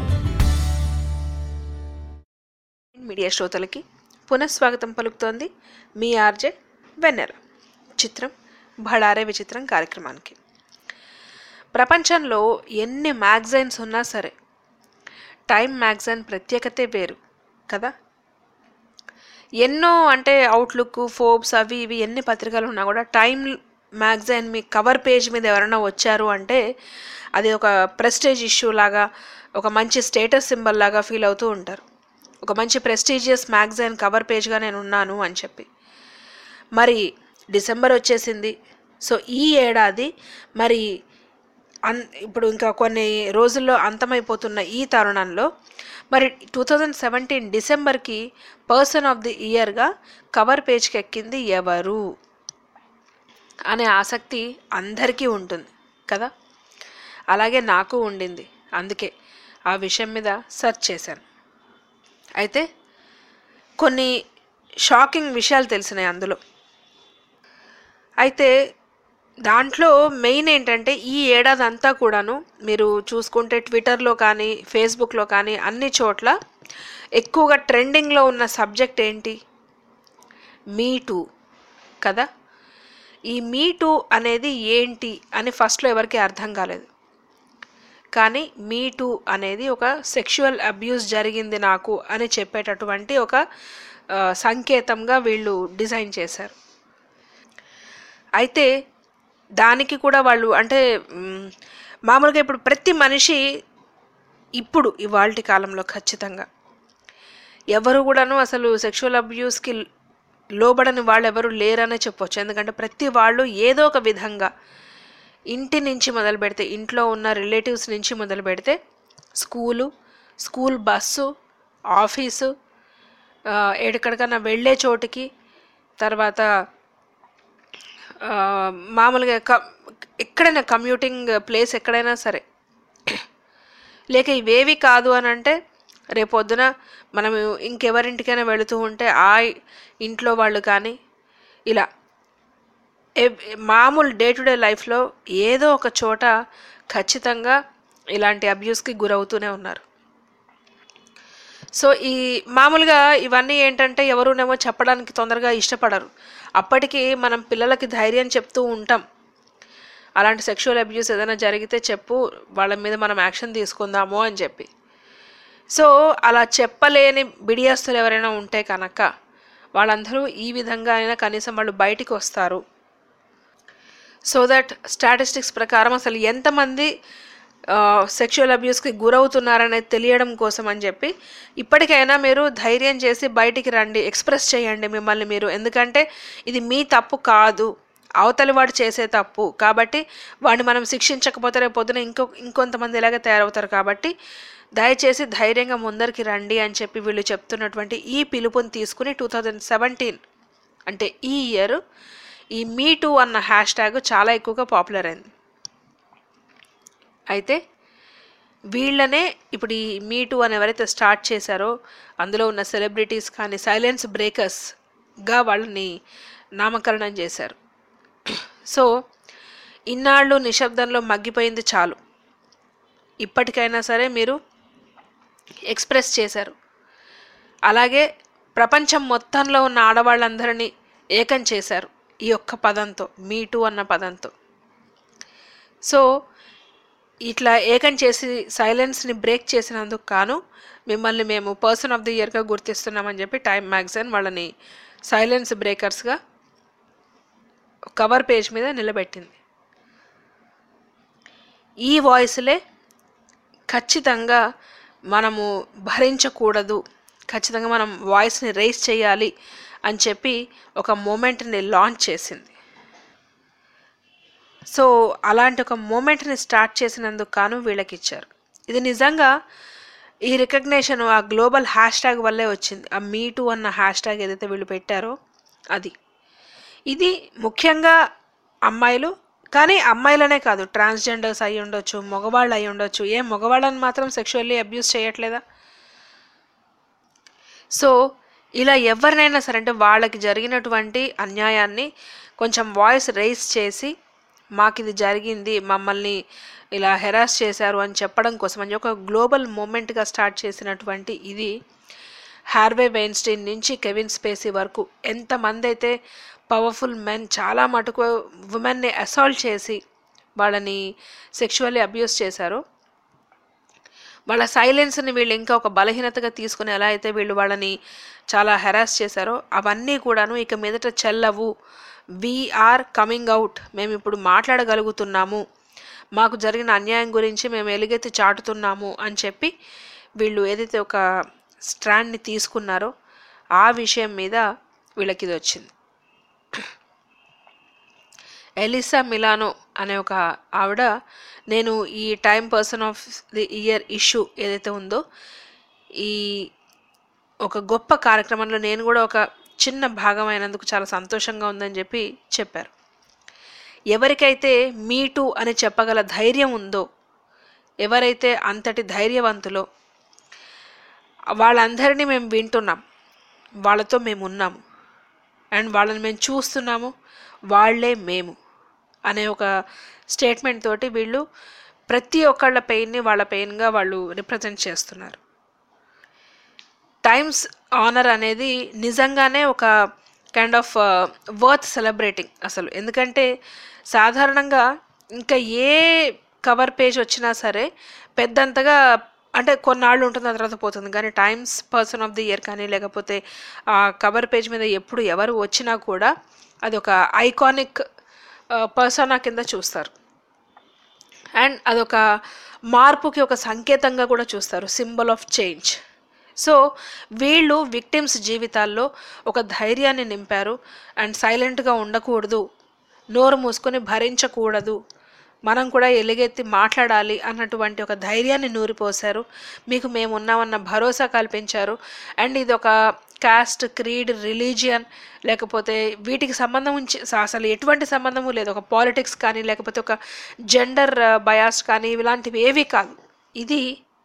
మీడియా శ్రోతలకి పునఃస్వాగతం పలుకుతోంది మీ ఆర్జే వెన్నెల చిత్రం భడారే విచిత్రం కార్యక్రమానికి ప్రపంచంలో ఎన్ని మ్యాగజైన్స్ ఉన్నా సరే టైం మ్యాగజైన్ ప్రత్యేకతే వేరు కదా ఎన్నో అంటే అవుట్లుక్ ఫోబ్స్ అవి ఇవి ఎన్ని పత్రికలు ఉన్నా కూడా టైం మ్యాగజైన్ మీ కవర్ పేజ్ మీద ఎవరైనా వచ్చారు అంటే అది ఒక ప్రెస్టేజ్ ఇష్యూ లాగా ఒక మంచి స్టేటస్ సింబల్ లాగా ఫీల్ అవుతూ ఉంటారు ఒక మంచి ప్రెస్టీజియస్ మ్యాగజైన్ కవర్ పేజ్గా నేను ఉన్నాను అని చెప్పి మరి డిసెంబర్ వచ్చేసింది సో ఈ ఏడాది మరి అన్ ఇప్పుడు ఇంకా కొన్ని రోజుల్లో అంతమైపోతున్న ఈ తరుణంలో మరి టూ థౌజండ్ సెవెంటీన్ డిసెంబర్కి పర్సన్ ఆఫ్ ది ఇయర్గా కవర్ పేజ్కి ఎక్కింది ఎవరు అనే ఆసక్తి అందరికీ ఉంటుంది కదా అలాగే నాకు ఉండింది అందుకే ఆ విషయం మీద సెర్చ్ చేశాను అయితే కొన్ని షాకింగ్ విషయాలు తెలిసినాయి అందులో అయితే దాంట్లో మెయిన్ ఏంటంటే ఈ ఏడాది అంతా కూడాను మీరు చూసుకుంటే ట్విట్టర్లో కానీ ఫేస్బుక్లో కానీ అన్ని చోట్ల ఎక్కువగా ట్రెండింగ్లో ఉన్న సబ్జెక్ట్ ఏంటి మీ టూ కదా ఈ మీ టూ అనేది ఏంటి అని ఫస్ట్లో ఎవరికి అర్థం కాలేదు కానీ మీ టూ అనేది ఒక సెక్షువల్ అబ్యూస్ జరిగింది నాకు అని చెప్పేటటువంటి ఒక ఆ, సంకేతంగా వీళ్ళు డిజైన్ చేశారు అయితే దానికి కూడా వాళ్ళు అంటే మ్, మామూలుగా ఇప్పుడు ప్రతి మనిషి ఇప్పుడు ఇవాల్టి కాలంలో ఖచ్చితంగా ఎవరు కూడాను అసలు సెక్షువల్ అబ్యూస్కి లోబడని వాళ్ళు ఎవరు లేరనే చెప్పొచ్చు ఎందుకంటే ప్రతి వాళ్ళు ఏదో ఒక విధంగా ఇంటి నుంచి మొదలు పెడితే ఇంట్లో ఉన్న రిలేటివ్స్ నుంచి మొదలు పెడితే స్కూలు స్కూల్ బస్సు ఆఫీసు ఆ, ఎక్కడికైనా వెళ్ళే చోటికి తర్వాత ఆ, మామూలుగా క ఎక్కడైనా కమ్యూటింగ్ ప్లేస్ ఎక్కడైనా సరే లేక ఇవేవి కాదు అని అంటే రేపొద్దున మనం ఇంకెవరింటికైనా వెళుతూ ఉంటే ఆ ఇంట్లో వాళ్ళు కానీ ఇలా ఎవ్- మామూలు డే టు డే లైఫ్లో ఏదో ఒక చోట ఖచ్చితంగా ఇలాంటి అబ్యూస్కి గురవుతూనే ఉన్నారు సో ఈ మామూలుగా ఇవన్నీ ఏంటంటే ఎవరునేమో చెప్పడానికి తొందరగా ఇష్టపడరు అప్పటికి మనం పిల్లలకి ధైర్యం చెప్తూ ఉంటాం అలాంటి సెక్షువల్ అబ్యూస్ ఏదైనా జరిగితే చెప్పు వాళ్ళ మీద మనం యాక్షన్ తీసుకుందాము అని చెప్పి సో అలా చెప్పలేని బిడియస్తులు ఎవరైనా ఉంటే కనుక వాళ్ళందరూ ఈ విధంగా అయినా కనీసం వాళ్ళు బయటికి వస్తారు సో దట్ స్టాటిస్టిక్స్ ప్రకారం అసలు ఎంతమంది సెక్షువల్ అబ్యూస్కి గురవుతున్నారనేది తెలియడం కోసం అని చెప్పి ఇప్పటికైనా మీరు ధైర్యం చేసి బయటికి రండి ఎక్స్ప్రెస్ చేయండి మిమ్మల్ని మీరు ఎందుకంటే ఇది మీ తప్పు కాదు అవతలి వాడు చేసే తప్పు కాబట్టి వాడిని మనం శిక్షించకపోతే రేపు పొద్దున ఇంకో ఇంకొంతమంది ఇలాగే తయారవుతారు కాబట్టి దయచేసి ధైర్యంగా ముందరికి రండి అని చెప్పి వీళ్ళు చెప్తున్నటువంటి ఈ పిలుపుని తీసుకుని టూ థౌజండ్ సెవెంటీన్ అంటే ఈ ఇయర్ ఈ మీ టూ అన్న హ్యాష్ ట్యాగ్ చాలా ఎక్కువగా పాపులర్ అయింది అయితే వీళ్ళనే ఇప్పుడు ఈ మీ టూ అని ఎవరైతే స్టార్ట్ చేశారో అందులో ఉన్న సెలబ్రిటీస్ కానీ సైలెన్స్ బ్రేకర్స్గా వాళ్ళని నామకరణం చేశారు సో ఇన్నాళ్ళు నిశ్శబ్దంలో మగ్గిపోయింది చాలు ఇప్పటికైనా సరే మీరు ఎక్స్ప్రెస్ చేశారు అలాగే ప్రపంచం మొత్తంలో ఉన్న ఆడవాళ్ళందరినీ ఏకం చేశారు ఈ ఒక్క పదంతో మీ టూ అన్న పదంతో సో ఇట్లా ఏకం చేసి సైలెన్స్ని బ్రేక్ చేసినందుకు కాను మిమ్మల్ని మేము పర్సన్ ఆఫ్ ది ఇయర్గా గుర్తిస్తున్నామని చెప్పి టైమ్ మ్యాగజైన్ వాళ్ళని సైలెన్స్ బ్రేకర్స్గా కవర్ పేజ్ మీద నిలబెట్టింది ఈ వాయిస్లే ఖచ్చితంగా మనము భరించకూడదు ఖచ్చితంగా మనం వాయిస్ని రైజ్ చేయాలి అని చెప్పి ఒక మూమెంట్ని లాంచ్ చేసింది సో అలాంటి ఒక మూమెంట్ని స్టార్ట్ చేసినందుకు కాను వీళ్ళకి ఇచ్చారు ఇది నిజంగా ఈ రికగ్నేషన్ ఆ గ్లోబల్ హ్యాష్ ట్యాగ్ వల్లే వచ్చింది ఆ మీ టూ అన్న హ్యాష్ ట్యాగ్ ఏదైతే వీళ్ళు పెట్టారో అది ఇది ముఖ్యంగా అమ్మాయిలు కానీ అమ్మాయిలనే కాదు ట్రాన్స్జెండర్స్ అయి ఉండొచ్చు మగవాళ్ళు అయి ఉండొచ్చు ఏ మగవాళ్ళని మాత్రం సెక్షువల్లీ అబ్యూస్ చేయట్లేదా సో ఇలా ఎవరినైనా సరే అంటే వాళ్ళకి జరిగినటువంటి అన్యాయాన్ని కొంచెం వాయిస్ రైజ్ చేసి మాకు ఇది జరిగింది మమ్మల్ని ఇలా హెరాస్ చేశారు అని చెప్పడం కోసం అని ఒక గ్లోబల్ మూమెంట్గా స్టార్ట్ చేసినటువంటి ఇది హార్వే వెయిన్స్టీన్ నుంచి కెవిన్ స్పేసీ వరకు ఎంతమంది అయితే పవర్ఫుల్ మెన్ చాలా మటుకు ఉమెన్ని అసాల్ట్ చేసి వాళ్ళని సెక్షువల్లీ అబ్యూస్ చేశారో వాళ్ళ సైలెన్స్ని వీళ్ళు ఇంకా ఒక బలహీనతగా తీసుకుని ఎలా అయితే వీళ్ళు వాళ్ళని చాలా హెరాస్ చేశారో అవన్నీ కూడాను ఇక మీదట చెల్లవు వీఆర్ కమింగ్ అవుట్ మేము ఇప్పుడు మాట్లాడగలుగుతున్నాము మాకు జరిగిన అన్యాయం గురించి మేము ఎలుగెత్తి చాటుతున్నాము అని చెప్పి వీళ్ళు ఏదైతే ఒక స్ట్రాండ్ని తీసుకున్నారో ఆ విషయం మీద వీళ్ళకి ఇది వచ్చింది ఎలిసా మిలానో అనే ఒక ఆవిడ నేను ఈ Time person of the year issue ఏదైతే ఉందో ఈ ఒక గొప్ప కార్యక్రమంలో నేను కూడా ఒక చిన్న భాగం అయినందుకు చాలా సంతోషంగా ఉందని చెప్పి చెప్పారు ఎవరికైతే మీటు అని చెప్పగల ధైర్యం ఉందో ఎవరైతే అంతటి ధైర్యవంతులో వాళ్ళందరినీ మేము వింటున్నాం వాళ్ళతో మేము ఉన్నాము అండ్ వాళ్ళని మేము చూస్తున్నాము వాళ్ళే మేము అనే ఒక స్టేట్మెంట్ తోటి వీళ్ళు ప్రతి ఒక్కళ్ళ పెయిన్ని వాళ్ళ పెయిన్గా వాళ్ళు రిప్రజెంట్ చేస్తున్నారు టైమ్స్ ఆనర్ అనేది నిజంగానే ఒక కైండ్ ఆఫ్ వర్త్ సెలబ్రేటింగ్ అసలు ఎందుకంటే సాధారణంగా ఇంకా ఏ కవర్ పేజ్ వచ్చినా సరే పెద్దంతగా అంటే కొన్నాళ్ళు ఉంటుంది ఆ తర్వాత పోతుంది కానీ Times person of the year కానీ లేకపోతే ఆ కవర్ పేజ్ మీద ఎప్పుడు ఎవరు వచ్చినా కూడా అది ఒక ఐకానిక్ పర్సనా కింద చూస్తారు అండ్ అదొక మార్పుకి ఒక సంకేతంగా కూడా చూస్తారు సింబల్ ఆఫ్ చేంజ్ సో వీళ్ళు విక్టిమ్స్ జీవితాల్లో ఒక ధైర్యాన్ని నింపారు అండ్ సైలెంట్గా ఉండకూడదు నోరు మూసుకొని భరించకూడదు మనం కూడా ఎలుగెత్తి మాట్లాడాలి అన్నటువంటి ఒక ధైర్యాన్ని నూరిపోశారు మీకు మేము ఉన్నామన్న భరోసా కల్పించారు అండ్ ఇది ఒక కాస్ట్ క్రీడ్ రిలీజియన్ లేకపోతే వీటికి సంబంధం ఉంచి అసలు ఎటువంటి సంబంధము లేదు ఒక పాలిటిక్స్ కానీ లేకపోతే ఒక జెండర్ బయాస్ కానీ ఇలాంటివి ఏవి కాదు ఇది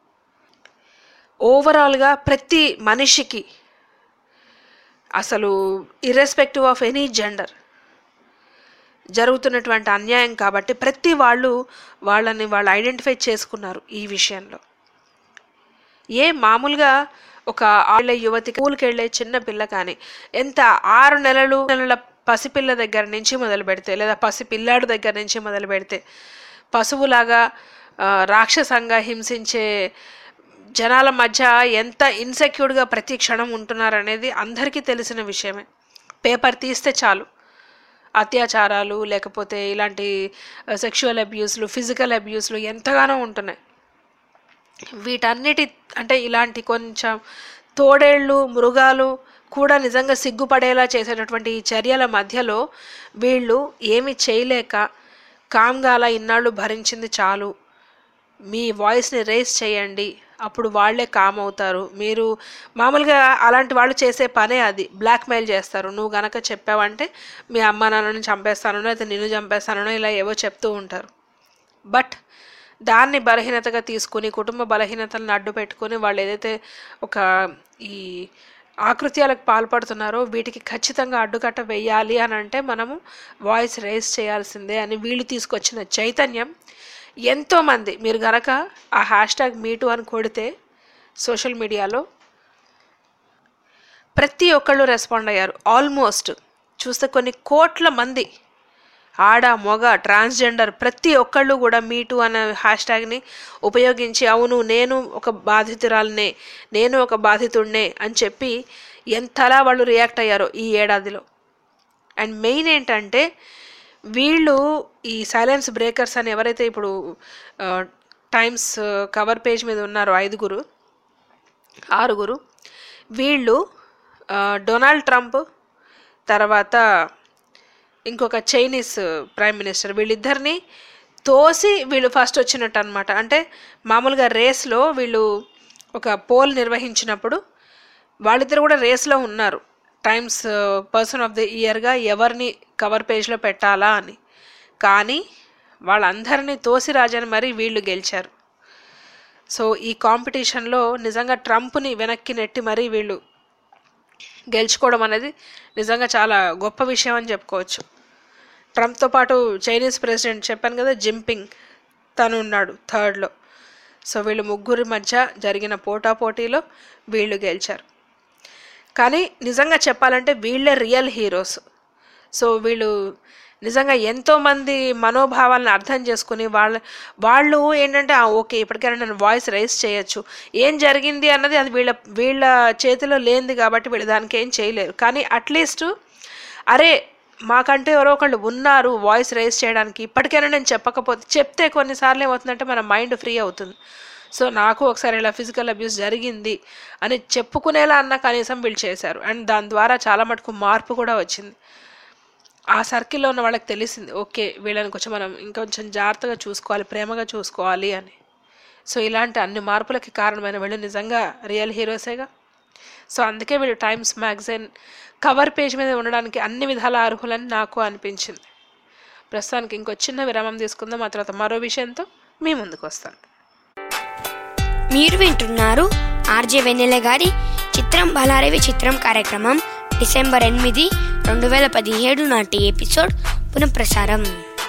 ఓవరాల్గా ప్రతి మనిషికి అసలు ఇర్రెస్పెక్టివ్ ఆఫ్ ఎనీ జెండర్ జరుగుతున్నటువంటి అన్యాయం కాబట్టి ప్రతి వాళ్ళు వాళ్ళని వాళ్ళు ఐడెంటిఫై చేసుకున్నారు ఈ విషయంలో ఏ మామూలుగా ఒక ఆళ్ళ యువతికి స్కూల్కి వెళ్ళే చిన్న పిల్ల కానీ ఎంత ఆరు నెలలు నెలల పసిపిల్ల దగ్గర నుంచి మొదలు పెడితే లేదా పసిపిల్లాడు దగ్గర నుంచి మొదలు పెడితే పశువులాగా ఆ, రాక్షసంగా హింసించే జనాల మధ్య ఎంత ఇన్సెక్యూర్డ్గా ప్రతి క్షణం ఉంటున్నారనేది అందరికీ తెలిసిన విషయమే పేపర్ తీస్తే చాలు అత్యాచారాలు లేకపోతే ఇలాంటి సెక్షువల్ అబ్యూస్లు ఫిజికల్ అబ్యూస్లు ఎంతగానో ఉంటున్నాయి వీటన్నిటి అంటే ఇలాంటి కొంచెం తోడేళ్ళు మృగాలు కూడా నిజంగా సిగ్గుపడేలా చేసేటటువంటి ఈ చర్యల మధ్యలో వీళ్ళు ఏమి చేయలేక కామ్గా అలా ఇన్నాళ్ళు భరించింది చాలు మీ వాయిస్ని రేస్ చేయండి అప్పుడు వాళ్ళే కామ్ అవుతారు మీరు మామూలుగా అలాంటి వాళ్ళు చేసే పనే అది బ్లాక్మెయిల్ చేస్తారు నువ్వు గనక చెప్పావంటే మీ అమ్మ నాన్నని చంపేస్తానో అయితే నిన్ను చంపేస్తానో ఇలా ఏవో చెప్తూ ఉంటారు బట్ దాన్ని బలహీనతగా తీసుకుని కుటుంబ బలహీనతలను అడ్డు పెట్టుకుని వాళ్ళు ఏదైతే ఒక ఈ ఆకృత్యాలకు పాల్పడుతున్నారో వీటికి ఖచ్చితంగా అడ్డుకట్ట వేయాలి అని అంటే మనము వాయిస్ రేస్ చేయాల్సిందే అని వీళ్ళు తీసుకొచ్చిన చైతన్యం ఎంతోమంది మీరు గనక ఆ హ్యాష్ ట్యాగ్ మీటు అని కొడితే సోషల్ మీడియాలో ప్రతి ఒక్కళ్ళు రెస్పాండ్ అయ్యారు ఆల్మోస్ట్ చూస్తే కొన్ని కోట్ల మంది ఆడ మొగ ట్రాన్స్జెండర్ ప్రతి ఒక్కళ్ళు కూడా మీటు అనే హ్యాష్ ట్యాగ్ని ఉపయోగించి అవును నేను ఒక బాధితురాలనే నేను ఒక బాధితుడినే అని చెప్పి ఎంతలా వాళ్ళు రియాక్ట్ అయ్యారో ఈ ఏడాదిలో అండ్ మెయిన్ ఏంటంటే వీళ్ళు ఈ సైలెన్స్ బ్రేకర్స్ అని ఎవరైతే ఇప్పుడు టైమ్స్ కవర్ పేజ్ మీద ఉన్నారో ఐదుగురు ఆరుగురు వీళ్ళు ఆ, డొనాల్డ్ ట్రంప్ తర్వాత ఇంకొక చైనీస్ ప్రైమ్ మినిస్టర్ వీళ్ళిద్దరిని తోసి వీళ్ళు ఫస్ట్ వచ్చినట్టు అనమాట అంటే మామూలుగా రేస్లో వీళ్ళు ఒక పోల్ నిర్వహించినప్పుడు వాళ్ళిద్దరు కూడా రేస్లో ఉన్నారు టైమ్స్ పర్సన్ ఆఫ్ ది ఇయర్గా ఎవరిని కవర్ పేజ్లో పెట్టాలా అని కానీ వాళ్ళందరినీ తోసి రాజని మరి వీళ్ళు గెలిచారు సో ఈ కాంపిటీషన్లో నిజంగా ట్రంప్ని వెనక్కి నెట్టి మరీ వీళ్ళు గెలుచుకోవడం అనేది నిజంగా చాలా గొప్ప విషయం అని చెప్పుకోవచ్చు ట్రంప్తో పాటు చైనీస్ ప్రెసిడెంట్ చెప్పాను కదా జింపింగ్ తను ఉన్నాడు థర్డ్లో సో వీళ్ళు ముగ్గురి మధ్య జరిగిన పోటాపోటీలో వీళ్ళు గెలిచారు కానీ నిజంగా చెప్పాలంటే వీళ్ళే రియల్ హీరోస్ సో వీళ్ళు నిజంగా ఎంతోమంది మనోభావాలను అర్థం చేసుకుని వాళ్ళ వాళ్ళు ఏంటంటే "ఆ, ఓకే ఇప్పటికైనా నేను వాయిస్ రైస్ చేయొచ్చు ఏం జరిగింది అన్నది అది వీళ్ళ వీళ్ళ చేతిలో లేనిది కాబట్టి వీళ్ళు దానికి ఏం చేయలేరు కానీ అట్లీస్ట్ అరే మాకంటే ఎవరో ఒకళ్ళు ఉన్నారు వాయిస్ రైస్ చేయడానికి ఇప్పటికైనా నేను చెప్పకపోతే చెప్తే కొన్నిసార్లు ఏమవుతుందంటే మన మైండ్ ఫ్రీ అవుతుంది సో నాకు ఒకసారి ఇలా ఫిజికల్ అబ్యూస్ జరిగింది అని చెప్పుకునేలా అన్న కనీసం వీళ్ళు చేశారు అండ్ దాని ద్వారా చాలా మటుకు మార్పు కూడా వచ్చింది ఆ సర్కిల్లో ఉన్న వాళ్ళకి తెలిసింది ఓకే వీళ్ళని కొంచెం మనం ఇంకొంచెం జాగ్రత్తగా చూసుకోవాలి ప్రేమగా చూసుకోవాలి అని సో ఇలాంటి అన్ని మార్పులకి కారణమైన వీళ్ళు నిజంగా రియల్ హీరోసేగా సో అందుకే వీళ్ళు టైమ్స్ మ్యాగజైన్ కవర్ పేజ్ మీద ఉండడానికి అన్ని విధాల అర్హులని నాకు అనిపించింది ప్రస్తుతానికి ఇంకో చిన్న విరామం తీసుకుందాం ఆ తర్వాత మరో విషయంతో మీ ముందుకు వస్తాను మీరు వింటున్నారు ఆర్జే వెన్నెల గారి చిత్రం బలారవి చిత్రం కార్యక్రమం డిసెంబర్ ఎనిమిది రెండు వేల పదిహేడు నాటి ఎపిసోడ్ పునఃప్రసారం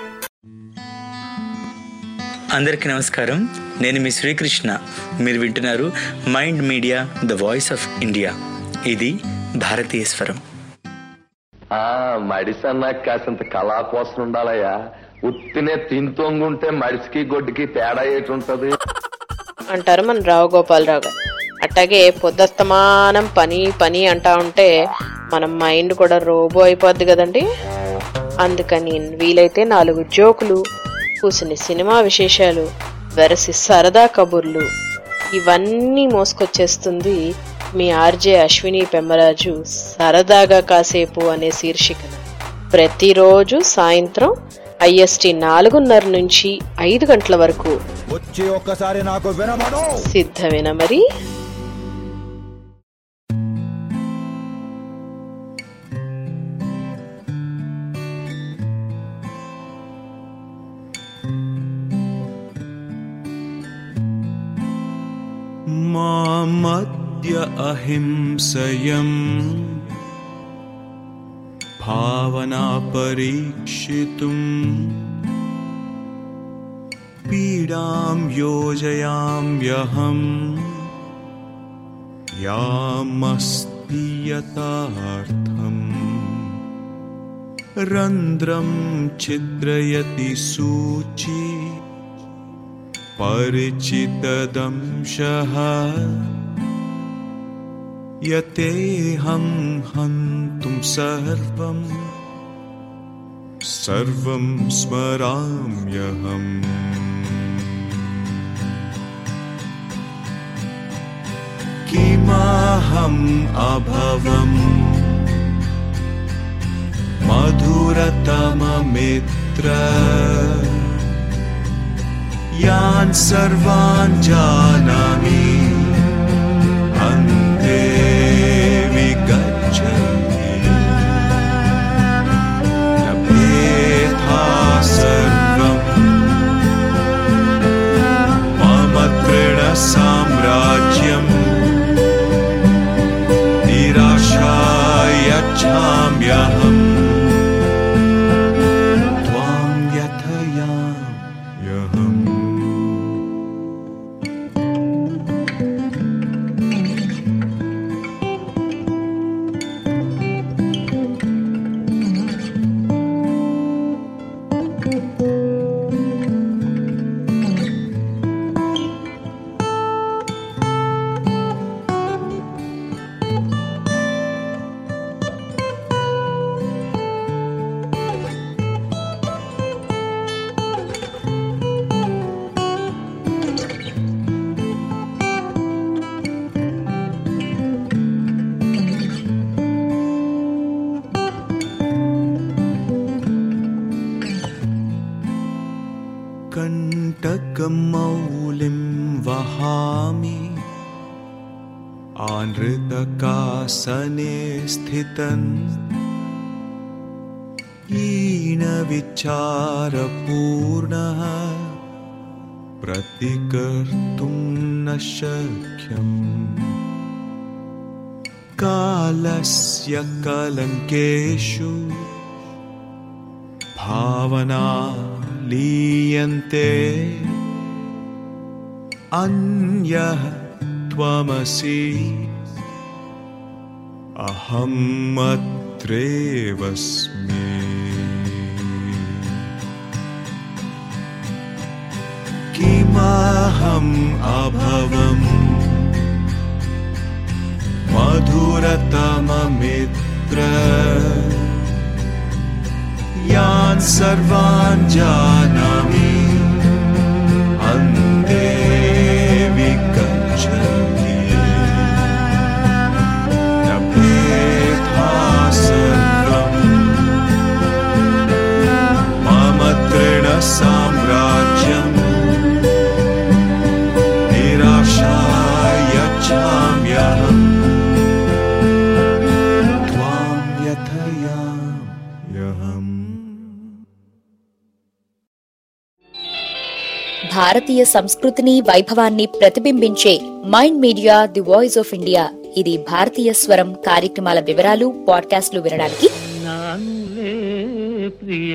అందరికీ నమస్కారం నేను మీ శ్రీకృష్ణ మీరు వింటున్నారు mind media the voice of India ఇది భారతీయ స్వరం ఆ మడిసన్నా కాసింత కళా కోసం ఉండాలయ్యా ఉత్తినే తింతోంగుంటే మడిసికి గొడ్డుకి తేడా ఏటుంటది అంటారు మన రావు గోపాలరావు గారు అట్టాగే పొద్దస్తమానం పని పని అంటా ఉంటే మన మైండ్ కూడా రోబో అయిపోద్ది కదండి అందుకని వీలైతే నాలుగు జోకులు కూసిన సినిమా విశేషాలు వెరసి సరదా కబుర్లు ఇవన్నీ మోసుకొచ్చేస్తుంది మీ ఆర్జే అశ్విని పెమ్మరాజు సరదాగా కాసేపు అనే శీర్షికన ప్రతిరోజు సాయంత్రం ఐఎస్టి నాలుగున్నర నుంచి ఐదు గంటల వరకు వచ్చి ఒక్కసారి నాకు వినమను సిద్ధమేనా మరి मामद्य अहिंसयम् भावना परीक्षितुम् पीडां योजयाम्यहम् यामस्ति यथार्थम् रन्ध्रं छिद्रयति सूची परिचितदंशः यतेऽहं हन्तुं सर्वं सर्वं स्मराम्यहम् किमहम् अभवम् मधुरतममित्र यान् सर्वान् जानामि अन्ते विगच्छन्ति लभेथा सर्वम् मम तृणसाम्राज्यम् निराशाय यच्छाम्यहम् त्वां यथयाम्यहम् कण्टकमौलिं वहामि आनृतकासने स्थितन् हीनविचारपूर्णः प्रतिकर्तुं न शक्यम् कालस्य कलङ्केषु भावना लीयन्ते अन्यः त्वमसि अहम् अत्रेवस्मि किमहम् अभवम् मधुरतममित्र यान् सर्वान् जानामि अन्ते विगच्छन्ति न भेदा सर्वम् मम तृणसाम्राज्यम् निराशाय यच्छाम्यहम् त्वां यथयाम्यहम् భారతీయ సంస్కృతిని వైభవాన్ని ప్రతిబింబించే mind media the voice of India ఇది భారతీయ స్వరం కార్యక్రమాల వివరాలు పాడ్కాస్ట్లు వినడానికి నానులే ప్రియ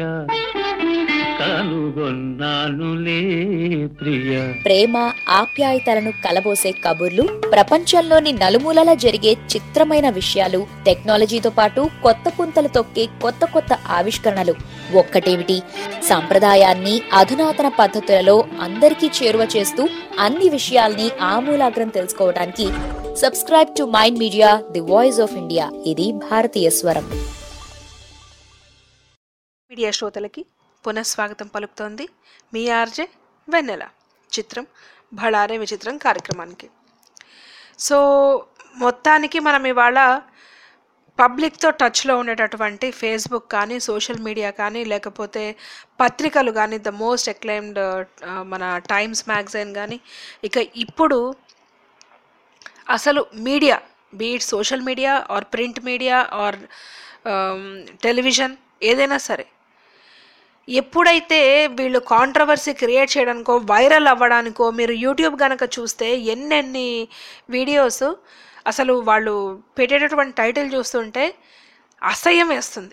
కనుగొన్నానులే ప్రియ ప్రేమ ఆప్యాయతలను కలబోసే కబుర్లు ప్రపంచంలోని నలుమూలలా జరిగే చిత్రమైన విషయాలు టెక్నాలజీతో పాటు కొత్త పుంతలు తొక్కే కొత్త కొత్త ఆవిష్కరణలు ఒక్కటేమిటి సంప్రదాయాన్ని అధునాతన పద్ధతులలో అందరికీ చేరువ చేస్తూ అన్ని విషయాల్ని ఆమూలాగ్రం తెలుసుకోవడానికి subscribe to mind media the voice of India ఇది భారతీయ స్వరం మీడియా శ్రోతలకి పునఃస్వాగతం పలుకుతోంది మీ ఆర్జే వెన్నెల చిత్రం భళారే విచిత్రం కార్యక్రమానికి సో మొత్తానికి మనం ఇవాళ పబ్లిక్తో టచ్లో ఉండేటటువంటి ఫేస్బుక్ కానీ సోషల్ మీడియా కానీ లేకపోతే పత్రికలు కానీ ద మోస్ట్ ఎక్లైమ్డ్ మన టైమ్స్ మ్యాగజైన్ కానీ ఇక ఇప్పుడు అసలు media beat social media or print media or television ఏదైనా సరే ఎప్పుడైతే వీళ్ళు కాంట్రవర్సీ క్రియేట్ చేయడానికో వైరల్ అవ్వడానికో మీరు యూట్యూబ్ కనుక చూస్తే ఎన్నెన్ని వీడియోస్ అసలు వాళ్ళు పెట్టేటటువంటి టైటిల్ చూస్తుంటే అసహ్యం వేస్తుంది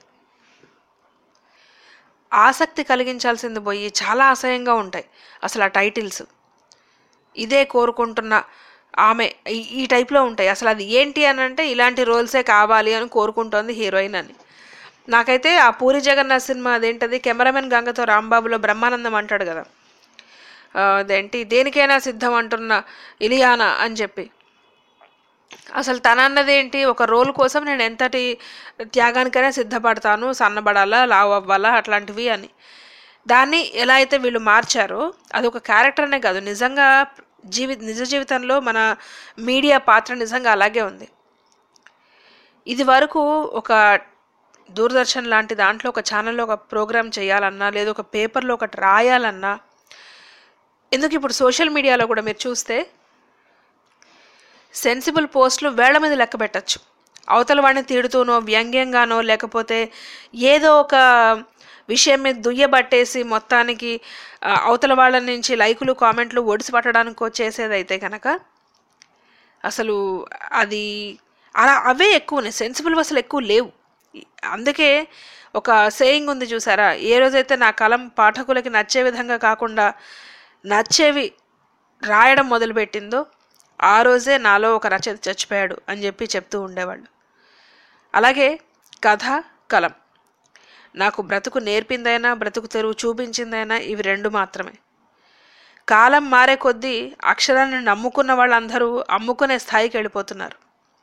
ఆసక్తి కలిగించాల్సింది పోయి చాలా అసహ్యంగా ఉంటాయి అసలు ఆ టైటిల్స్ ఇదే కోరుకుంటున్న ఆమె ఈ- ఈ టైప్లో ఉంటాయి అసలు అది ఏంటి అని అంటే ఇలాంటి రోల్సే కావాలి అని కోరుకుంటోంది హీరోయిన్ అని నాకైతే ఆ పూరి జగన్నాథ్ సినిమా అదేంటది కెమెరామెన్ గంగతో రాంబాబులో బ్రహ్మానందం అంటాడు కదా ఆ, అదేంటి దేనికైనా సిద్ధం అంటున్న ఇలియానా అని చెప్పి అసలు తన అన్నది ఏంటి ఒక రోల్ కోసం నేను ఎంతటి త్యాగానికైనా సిద్ధపడతాను సన్నబడాలా లావ్ అవ్వాలా అట్లాంటివి అని దాన్ని ఎలా అయితే వీళ్ళు మార్చారో అది ఒక క్యారెక్టర్ అనే కాదు నిజంగా జీవి నిజ జీవితంలో మన మీడియా పాత్ర నిజంగా అలాగే ఉంది ఇది వరకు ఒక దూరదర్శన్ లాంటి దాంట్లో ఒక ఛానల్లో ఒక ప్రోగ్రామ్ చేయాలన్నా లేదా ఒక పేపర్లో ఒకటి రాయాలన్నా ఎందుకు ఇప్పుడు సోషల్ మీడియాలో కూడా మీరు చూస్తే సెన్సిబుల్ పోస్టులు వేళ్ల మీద లెక్క పెట్టచ్చు అవతల వాడిని తిడుతూనో వ్యంగ్యంగానో లేకపోతే ఏదో ఒక విషయం మీద దుయ్యబట్టేసి మొత్తానికి ఆ, అవతల వాళ్ళ నుంచి లైకులు కామెంట్లు ఒడిసి పట్టడానికో చేసేదైతే కనుక అసలు అది అలా అవే ఎక్కువ ఉన్నాయి సెన్సిబుల్ అసలు ఎక్కువ లేవు అందుకే ఒక సేయింగ్ ఉంది చూసారా ఏ రోజైతే నా కలం పాఠకులకి నచ్చే విధంగా కాకుండా నచ్చేవి రాయడం మొదలుపెట్టిందో ఆ రోజే నాలో ఒక రచయిత చచ్చిపోయాడు అని చెప్పి చెప్తూ ఉండేవాళ్ళు అలాగే కథ కలం నాకు బ్రతుకు నేర్పిందైనా బ్రతుకు తెరువు చూపించిందైనా ఇవి రెండు మాత్రమే కాలం మారే కొద్దీ అక్షరాన్ని నమ్ముకున్న వాళ్ళందరూ అమ్ముకునే స్థాయికి వెళ్ళిపోతున్నారు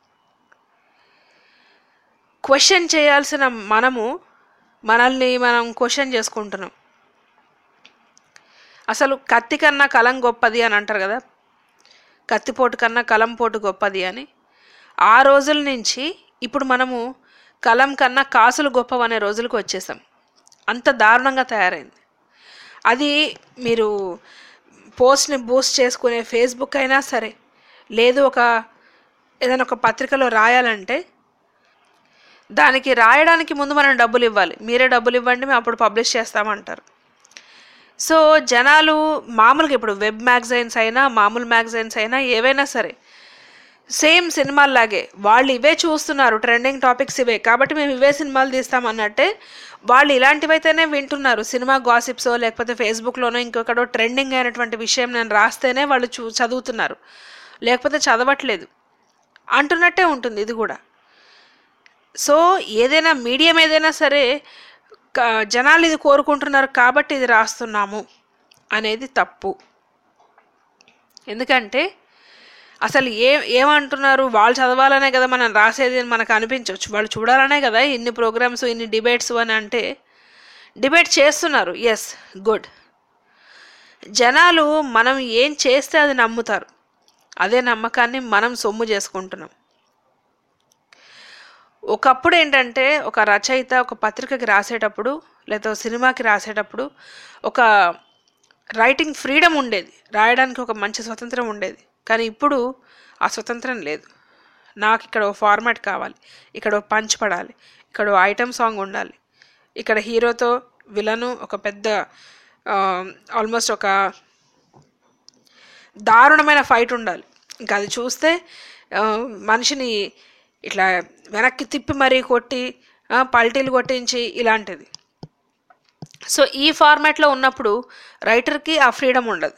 క్వశ్చన్ చేయాల్సిన మనము మనల్ని మనం క్వశ్చన్ చేసుకుంటున్నాం అసలు కత్తి కన్నా కలం గొప్పది అని అంటారు కదా కత్తిపోటు కన్నా కలం పోటు గొప్పది అని ఆ రోజుల నుంచి ఇప్పుడు మనము కలం కన్నా కాసులు గొప్పవనే రోజులకు వచ్చేసాం అంత దారుణంగా తయారైంది అది మీరు పోస్ట్ని బూస్ట్ చేసుకునే ఫేస్బుక్ అయినా సరే లేదు ఒక ఏదైనా ఒక పత్రికలో రాయాలంటే దానికి రాయడానికి ముందు మనం డబ్బులు ఇవ్వాలి మీరే డబ్బులు ఇవ్వండి మేము అప్పుడు పబ్లిష్ చేస్తామంటారు సో జనాలు మామూలుగా ఇప్పుడు వెబ్ మ్యాగజైన్స్ అయినా మామూలు మ్యాగజైన్స్ అయినా ఏవైనా సరే సేమ్ సినిమాల్లాగే వాళ్ళు ఇవే చూస్తున్నారు ట్రెండింగ్ టాపిక్స్ ఇవే కాబట్టి మేము ఇవే సినిమాలు తీస్తామన్నట్టే వాళ్ళు ఇలాంటివైతేనే వింటున్నారు సినిమా గాసిప్సో లేకపోతే ఫేస్బుక్లోనో ఇంకొకడో ట్రెండింగ్ అయినటువంటి విషయం నేను రాస్తేనే వాళ్ళు చూ చదువుతున్నారు లేకపోతే చదవట్లేదు అంటున్నట్టే ఉంటుంది ఇది కూడా సో ఏదైనా మీడియం ఏదైనా సరే క- జనాలు ఇది కోరుకుంటున్నారు కాబట్టి ఇది రాస్తున్నాము అనేది తప్పు ఎందుకంటే అసలు ఏ ఏమంటున్నారు వాళ్ళు చదవాలనే కదా మనం రాసేది అని మనకు అనిపించవచ్చు వాళ్ళు చూడాలనే కదా ఇన్ని ప్రోగ్రామ్స్ ఇన్ని డిబేట్స్ అని అంటే డిబేట్ చేస్తున్నారు ఎస్ గుడ్ జనాలు మనం ఏం చేస్తే అది నమ్ముతారు అదే నమ్మకాన్ని మనం సొమ్ము చేసుకుంటున్నాం ఒకప్పుడు ఏంటంటే ఒక రచయిత ఒక పత్రికకి రాసేటప్పుడు లేదా ఒక సినిమాకి రాసేటప్పుడు ఒక రైటింగ్ ఫ్రీడమ్ ఉండేది రాయడానికి ఒక మంచి స్వతంత్రం ఉండేది కానీ ఇప్పుడు ఆ స్వతంత్రం లేదు నాకు ఇక్కడ ఓ ఫార్మాట్ కావాలి ఇక్కడ ఓ పంచ్ పడాలి ఇక్కడ ఓ ఐటమ్ సాంగ్ ఉండాలి ఇక్కడ హీరోతో విలను ఒక పెద్ద ఆల్మోస్ట్ ఒక దారుణమైన ఫైట్ ఉండాలి ఇంకా అది చూస్తే ఆ, మనిషిని ఇట్లా వెనక్కి తిప్పి మరీ కొట్టి ఆ, పల్టీలు కొట్టించి ఇలాంటిది సో ఈ ఫార్మాట్లో ఉన్నప్పుడు రైటర్కి ఆ ఫ్రీడమ్ ఉండదు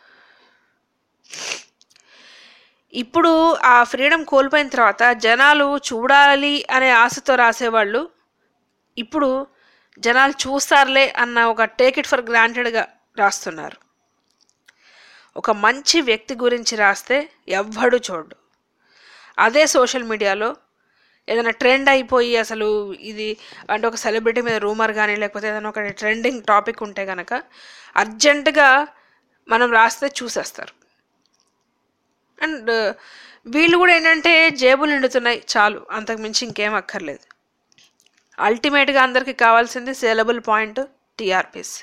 ఇప్పుడు ఆ ఫ్రీడమ్ కోల్పోయిన తర్వాత జనాలు చూడాలి అనే ఆశతో రాసేవాళ్ళు ఇప్పుడు జనాలు చూస్తారులే అన్న ఒక టేక్ ఇట్ ఫర్ గ్రాంటెడ్గా రాస్తున్నారు ఒక మంచి వ్యక్తి గురించి రాస్తే ఎవ్వడు చూడు అదే సోషల్ మీడియాలో ఏదైనా ట్రెండ్ అయిపోయి అసలు ఇది అంటే ఒక సెలబ్రిటీ మీద రూమర్ కానీ లేకపోతే ఏదైనా ఒక ట్రెండింగ్ టాపిక్ ఉంటే కనుక అర్జెంటుగా మనం రాస్తే చూసేస్తారు అండ్ వీళ్ళు కూడా ఏంటంటే జేబులు నిండుతున్నాయి చాలు అంతకుమించి ఇంకేం అక్కర్లేదు అల్టిమేట్గా అందరికీ కావాల్సింది సేలబుల్ పాయింట్ టీఆర్పీస్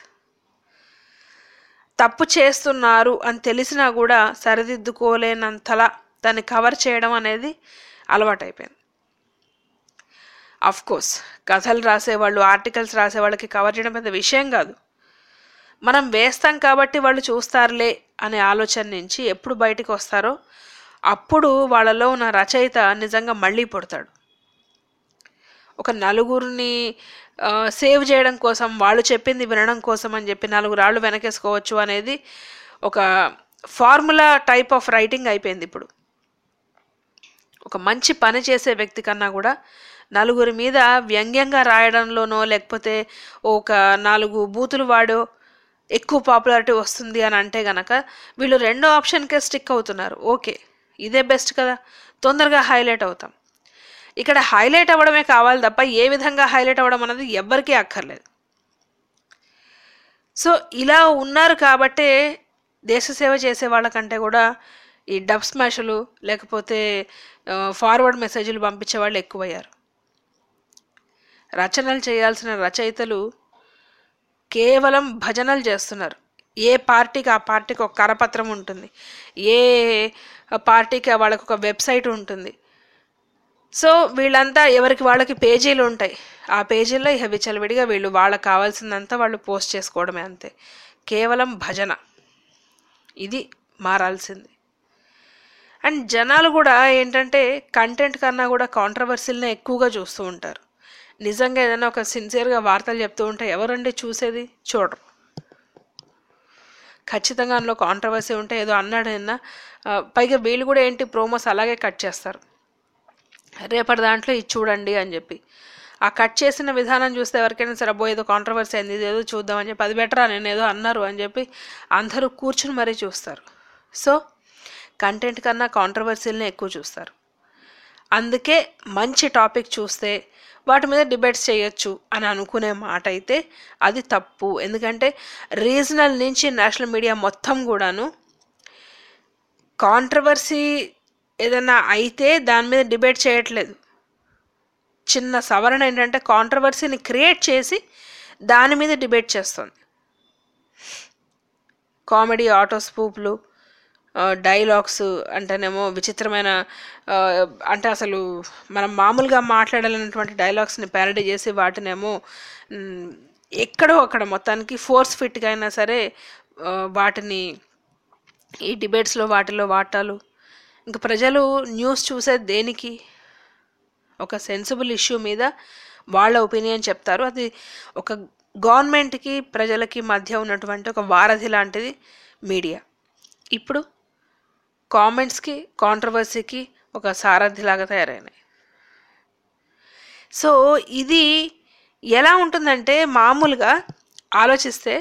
తప్పు చేస్తున్నారు అని తెలిసినా కూడా సరిదిద్దుకోలేనంతలా దాన్ని కవర్ చేయడం అనేది అలవాటైపోయింది అఫ్ కోర్స్ కథలు రాసేవాళ్ళు ఆర్టికల్స్ రాసే వాళ్ళకి కవర్ చేయడం పెద్ద విషయం కాదు మనం వేస్తాం కాబట్టి వాళ్ళు చూస్తారులే అనే ఆలోచన నుంచి ఎప్పుడు బయటికి వస్తారో అప్పుడు వాళ్ళలో ఉన్న రచయిత నిజంగా మళ్ళీ పుడతాడు ఒక నలుగురిని ఆ, సేవ్ చేయడం కోసం వాళ్ళు చెప్పింది వినడం కోసం అని చెప్పి నలుగురు రాళ్ళు వెనకేసుకోవచ్చు అనేది ఒక ఫార్ములా టైప్ ఆఫ్ రైటింగ్ అయిపోయింది ఇప్పుడు ఒక మంచి పని చేసే వ్యక్తి కన్నా కూడా నలుగురి మీద వ్యంగ్యంగా రాయడంలోనో లేకపోతే ఒక నాలుగు బూతులు వాడో ఎక్కువ పాపులారిటీ వస్తుంది అని అంటే గనక వీళ్ళు రెండో ఆప్షన్కే స్టిక్ అవుతున్నారు ఓకే ఇదే బెస్ట్ కదా తొందరగా హైలైట్ అవుతాం ఇక్కడ హైలైట్ అవ్వడమే కావాలి తప్ప ఏ విధంగా హైలైట్ అవ్వడం అనేది ఎవ్వరికీ అక్కర్లేదు సో ఇలా ఉన్నారు కాబట్టే దేశ సేవ చేసే వాళ్ళకంటే కూడా ఈ డబ్ స్మాష్లు లేకపోతే ఫార్వర్డ్ మెసేజ్లు పంపించే వాళ్ళు ఎక్కువయ్యారు రచనలు చేయాల్సిన రచయితలు కేవలం భజనలు చేస్తున్నారు ఏ పార్టీకి ఆ పార్టీకి ఒక కరపత్రం ఉంటుంది ఏ పార్టీకి వాళ్ళకి ఒక వెబ్సైట్ ఉంటుంది సో వీళ్ళంతా ఎవరికి వాళ్ళకి పేజీలు ఉంటాయి ఆ పేజీల్లో ఇక విచలవిడిగా వీళ్ళు వాళ్ళకి కావాల్సిందంతా వాళ్ళు పోస్ట్ చేసుకోవడమే అంతే కేవలం భజన ఇది మారాల్సింది అండ్ జనాలు కూడా ఏంటంటే కంటెంట్ కన్నా కూడా కాంట్రవర్సీలనే ఎక్కువగా చూస్తూ ఉంటారు నిజంగా ఏదైనా ఒక సిన్సియర్గా వార్తలు చెప్తూ ఉంటే ఎవరండి చూసేది చూడరు ఖచ్చితంగా అందులో కాంట్రవర్సీ ఉంటే ఏదో అన్నాడైనా పైగా వీళ్ళు కూడా ఏంటి ప్రోమోస్ అలాగే కట్ చేస్తారు రేపటి దాంట్లో ఇది చూడండి అని చెప్పి ఆ కట్ చేసిన విధానం చూస్తే ఎవరికైనా సరే అబ్బో ఏదో కాంట్రవర్సీ అయింది ఇది ఏదో చూద్దామని చెప్పి అది బెటరా నేను ఏదో అన్నారు అని చెప్పి అందరూ కూర్చుని మరీ చూస్తారు సో కంటెంట్ కన్నా కాంట్రవర్సీలనే ఎక్కువ చూస్తారు అందుకే మంచి టాపిక్ చూస్తే వాటి మీద డిబేట్స్ చేయొచ్చు అని అనుకునే మాట అయితే అది తప్పు ఎందుకంటే రీజనల్ నుంచి నేషనల్ మీడియా మొత్తం కూడాను కాంట్రవర్సీ ఏదైనా అయితే దాని మీద డిబేట్ చేయట్లేదు చిన్న సవరణ ఏంటంటే కాంట్రవర్సీని క్రియేట్ చేసి దాని మీద డిబేట్ చేస్తుంది కామెడీ ఆటో స్పూప్లు డైలాగ్స్ అంటేనేమో విచిత్రమైన ఆ, అంటే అసలు మనం మామూలుగా మాట్లాడాలన్నటువంటి డైలాగ్స్ని ప్యారడీ చేసి వాటినేమో మ్, ఎక్కడో అక్కడ మొత్తానికి ఫోర్స్ ఫిట్గా అయినా సరే ఆ, వాటిని ఈ డిబేట్స్లో వాటిలో వాటాలు ఇంకా ప్రజలు న్యూస్ చూసేది దేనికి ఒక సెన్సిబుల్ ఇష్యూ మీద వాళ్ళ ఒపీనియన్ చెప్తారు అది ఒక గవర్నమెంట్కి ప్రజలకి మధ్య ఉన్నటువంటి ఒక వారధి లాంటిది మీడియా ఇప్పుడు కామెంట్స్కి కాంట్రవర్సీకి ఒక సారథిలాగా తయారైనాయి సో ఇది ఎలా ఉంటుందంటే మామూలుగా ఆలోచిస్తే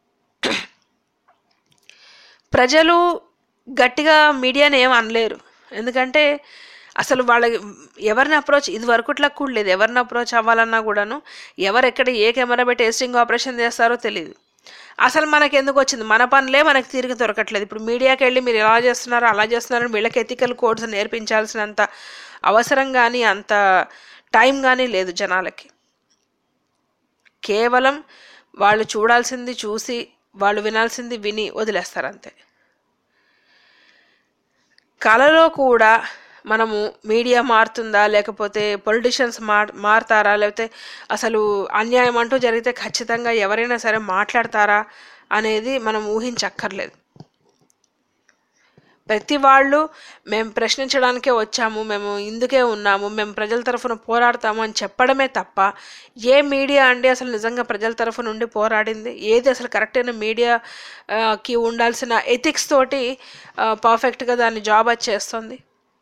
ప్రజలు గట్టిగా మీడియాని ఏం అనలేరు ఎందుకంటే అసలు వాళ్ళ ఎవరిని అప్రోచ్ ఇది వరకుట్లా కూడా లేదు ఎవరిని అప్రోచ్ అవ్వాలన్నా కూడాను ఎవరు ఎక్కడ ఏ కెమెరా పెట్టి టెస్టింగ్ ఆపరేషన్ చేస్తారో తెలియదు అసలు మనకి ఎందుకు వచ్చింది మన పనులే మనకి తిరిగి దొరకట్లేదు ఇప్పుడు మీడియాకి వెళ్ళి మీరు ఎలా చేస్తున్నారు అలా చేస్తున్నారని వీళ్ళకి ఎథికల్ కోడ్స్ నేర్పించాల్సినంత అవసరం కానీ అంత టైం కానీ లేదు జనాలకి కేవలం వాళ్ళు చూడాల్సింది చూసి వాళ్ళు వినాల్సింది విని వదిలేస్తారు అంతే కళలో కూడా మనము మీడియా మారుతుందా లేకపోతే పొలిటీషియన్స్ మార్ మారుతారా లేకపోతే అసలు అన్యాయం అంటూ జరిగితే ఖచ్చితంగా ఎవరైనా సరే మాట్లాడతారా అనేది మనం ఊహించక్కర్లేదు ప్రతి వాళ్ళు మేము ప్రశ్నించడానికే వచ్చాము మేము ఇందుకే ఉన్నాము మేము ప్రజల తరఫున పోరాడతాము అని చెప్పడమే తప్ప ఏ మీడియా అండి అసలు నిజంగా ప్రజల తరఫు నుండి పోరాడింది ఏది అసలు కరెక్ట్ అయిన మీడియాకి ఉండాల్సిన ఎథిక్స్ తోటి పర్ఫెక్ట్గా దాన్ని జాబ్ అది చేస్తుంది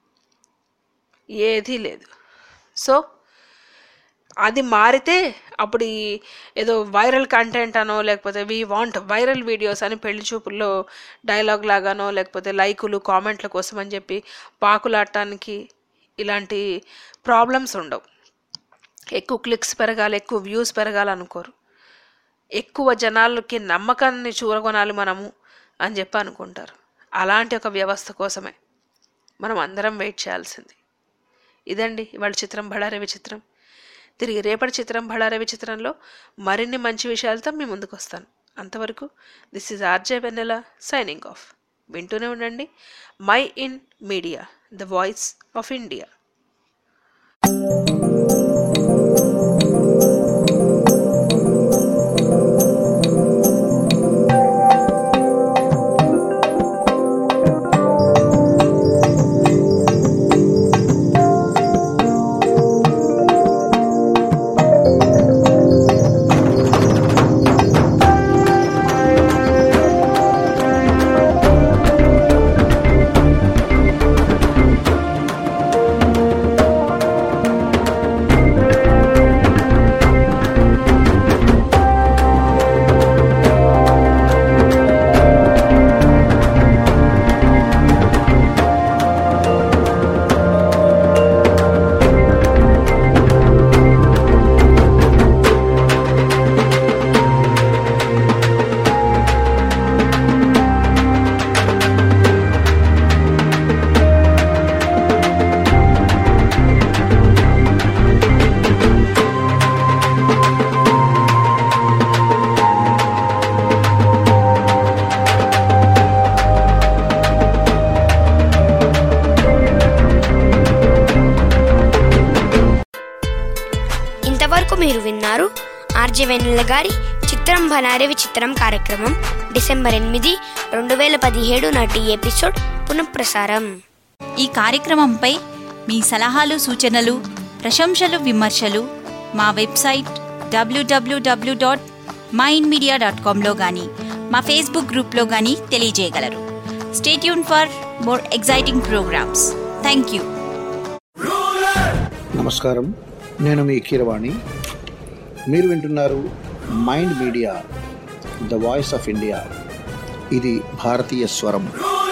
ఏదీ లేదు సో అది మారితే అప్పుడు ఈ ఏదో వైరల్ కంటెంట్ అనో లేకపోతే వీ వాంట్ వైరల్ వీడియోస్ అని పెళ్లి చూపుల్లో డైలాగ్ లాగానో లేకపోతే లైకులు కామెంట్ల కోసం అని చెప్పి పాకులాడటానికి ఇలాంటి ప్రాబ్లమ్స్ ఉండవు ఎక్కువ క్లిక్స్ పెరగాలి ఎక్కువ వ్యూస్ పెరగాలనుకోరు ఎక్కువ జనాలకి నమ్మకాన్ని చూరగొనాలి మనము అని చెప్పి అనుకుంటారు అలాంటి ఒక వ్యవస్థ కోసమే మనం అందరం వెయిట్ చేయాల్సింది ఇదండి ఇవాళ చిత్రం బళారే విచిత్రం తిరిగి రేపటి చిత్రం బళారే విచిత్రంలో మరిన్ని మంచి విషయాలతో మీ ముందుకు వస్తాను అంతవరకు this is RJ Vennela signing off వింటూనే ఉండండి mind media the voice of India ఇంతవరకు మీరు విన్నారు ఆర్జే వెన్నెల గారి చిత్రం భనారే విచిత్రం కార్యక్రమం డిసెంబర్ ఎనిమిది రెండు వేల పదిహేడు నాటి ఎపిసోడ్ పునఃప్రసారం ఈ కార్యక్రమంపై మీ సలహాలు సూచనలు ప్రశంసలు విమర్శలు మా వెబ్సైట్ డబ్ల్యూడబ్ల్యూడబ్ల్యూ డాట్ మైండ్ మీడియా డాట్ కామ్లో కానీ మా ఫేస్బుక్ గ్రూప్లో కానీ తెలియజేయగలరు stay tuned for more exciting programmes thank you నమస్కారం నేను మీ కీరవాణి మీరు వింటున్నారు mind media the voice of India ఇది భారతీయ స్వరం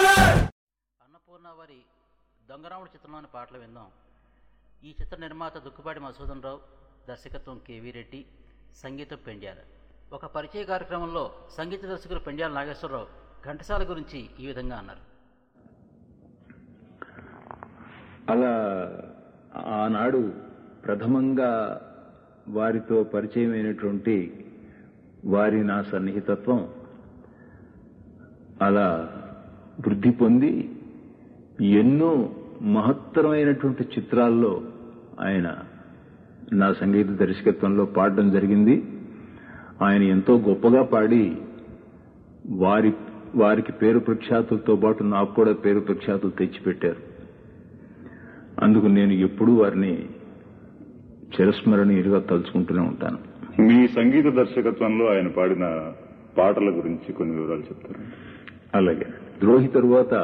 దొంగరాముడు చిత్రంలోని పాటలు విందాం ఈ చిత్ర నిర్మాత దుక్కుపాటి మసూదన్ రావు దర్శకత్వం కేవీ రెడ్డి సంగీతం పెండ్యాల ఒక పరిచయ కార్యక్రమంలో సంగీత దర్శకులు పెండ్యాల నాగేశ్వరరావు ఘంటసాల గురించి ఈ విధంగా అన్నారు అలా ఆనాడు ప్రథమంగా వారితో పరిచయమైనటువంటి వారి నా సన్నిహితత్వం అలా వృద్ధి పొంది ఎన్నో మహత్తరమైనటువంటి చిత్రాల్లో ఆయన నా సంగీత దర్శకత్వంలో పాడడం జరిగింది ఆయన ఎంతో గొప్పగా పాడి వారి వారికి పేరు ప్రఖ్యాతులతో పాటు నాకు కూడా పేరు ప్రఖ్యాతులు తెచ్చిపెట్టారు అందుకు నేను ఎప్పుడూ వారిని చిరస్మరణీయులుగా తలుచుకుంటూనే ఉంటాను మీ సంగీత దర్శకత్వంలో ఆయన పాడిన పాటల గురించి కొన్ని వివరాలు చెప్తారు అలాగే ద్రోహి తరువాత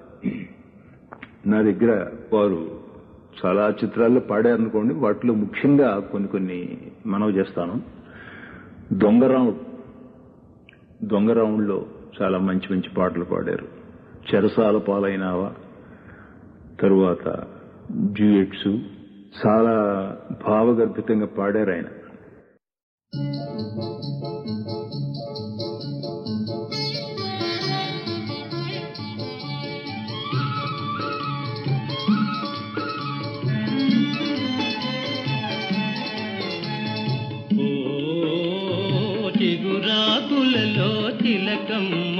నా దగ్గర వారు చాలా చిత్రాల్లో పాడారనుకోండి వాటిలో ముఖ్యంగా కొన్ని కొన్ని మనవి చేస్తాను దొంగరాం దొంగరావుల్లో చాలా మంచి మంచి పాటలు పాడారు చెరసాల పాలైనావా తరువాత డ్యూయట్స్ చాలా భావగర్భితంగా పాడారు ఆయన ఓ చిగురాకులలో తిలకమ్మ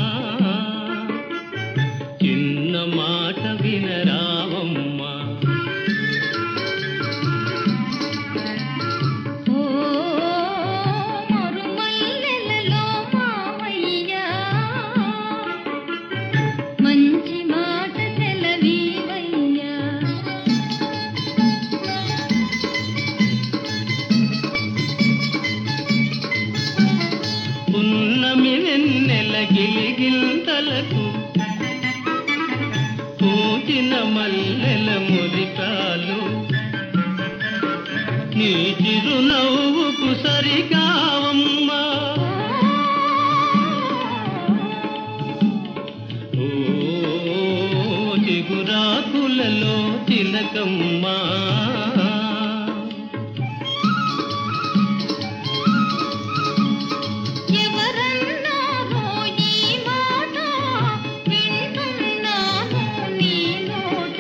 చిన్న మాట వినరావమ్మా మంచి మాట సెలవీవయ్యా పున్నమి వెన్నెల గిలిగింతలకు పూచిన మల్లెల మురికాలు నీ చిరునవ్వుకు సరికావమ్మా ఓ చిగురాకులలో తిలకమ్మా ఎవరన్నారో ఈ మాట వింటున్నాను నీ నోట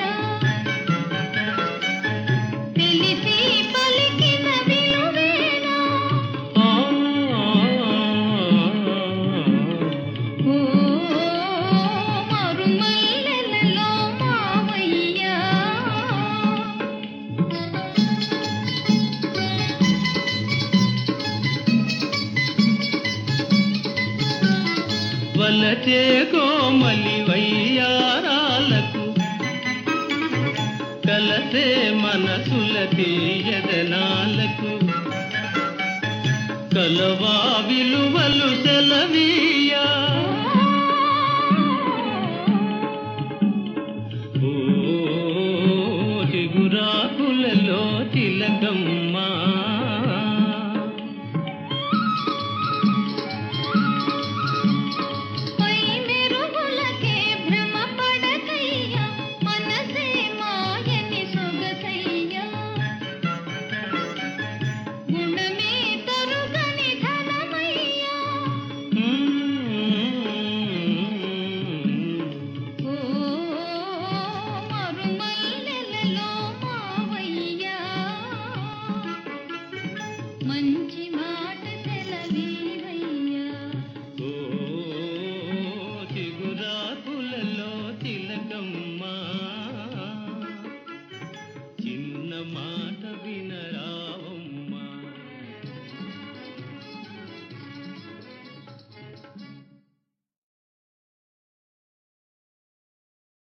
తెలిసి పలికిన విలువేనా ఓ మరుమల్లెలలో మావయ్యా వలచే కోమలి వయ్యారాలకు కలసే మనసుల తీయదనాలకు కలవా విలువలు సెలవీ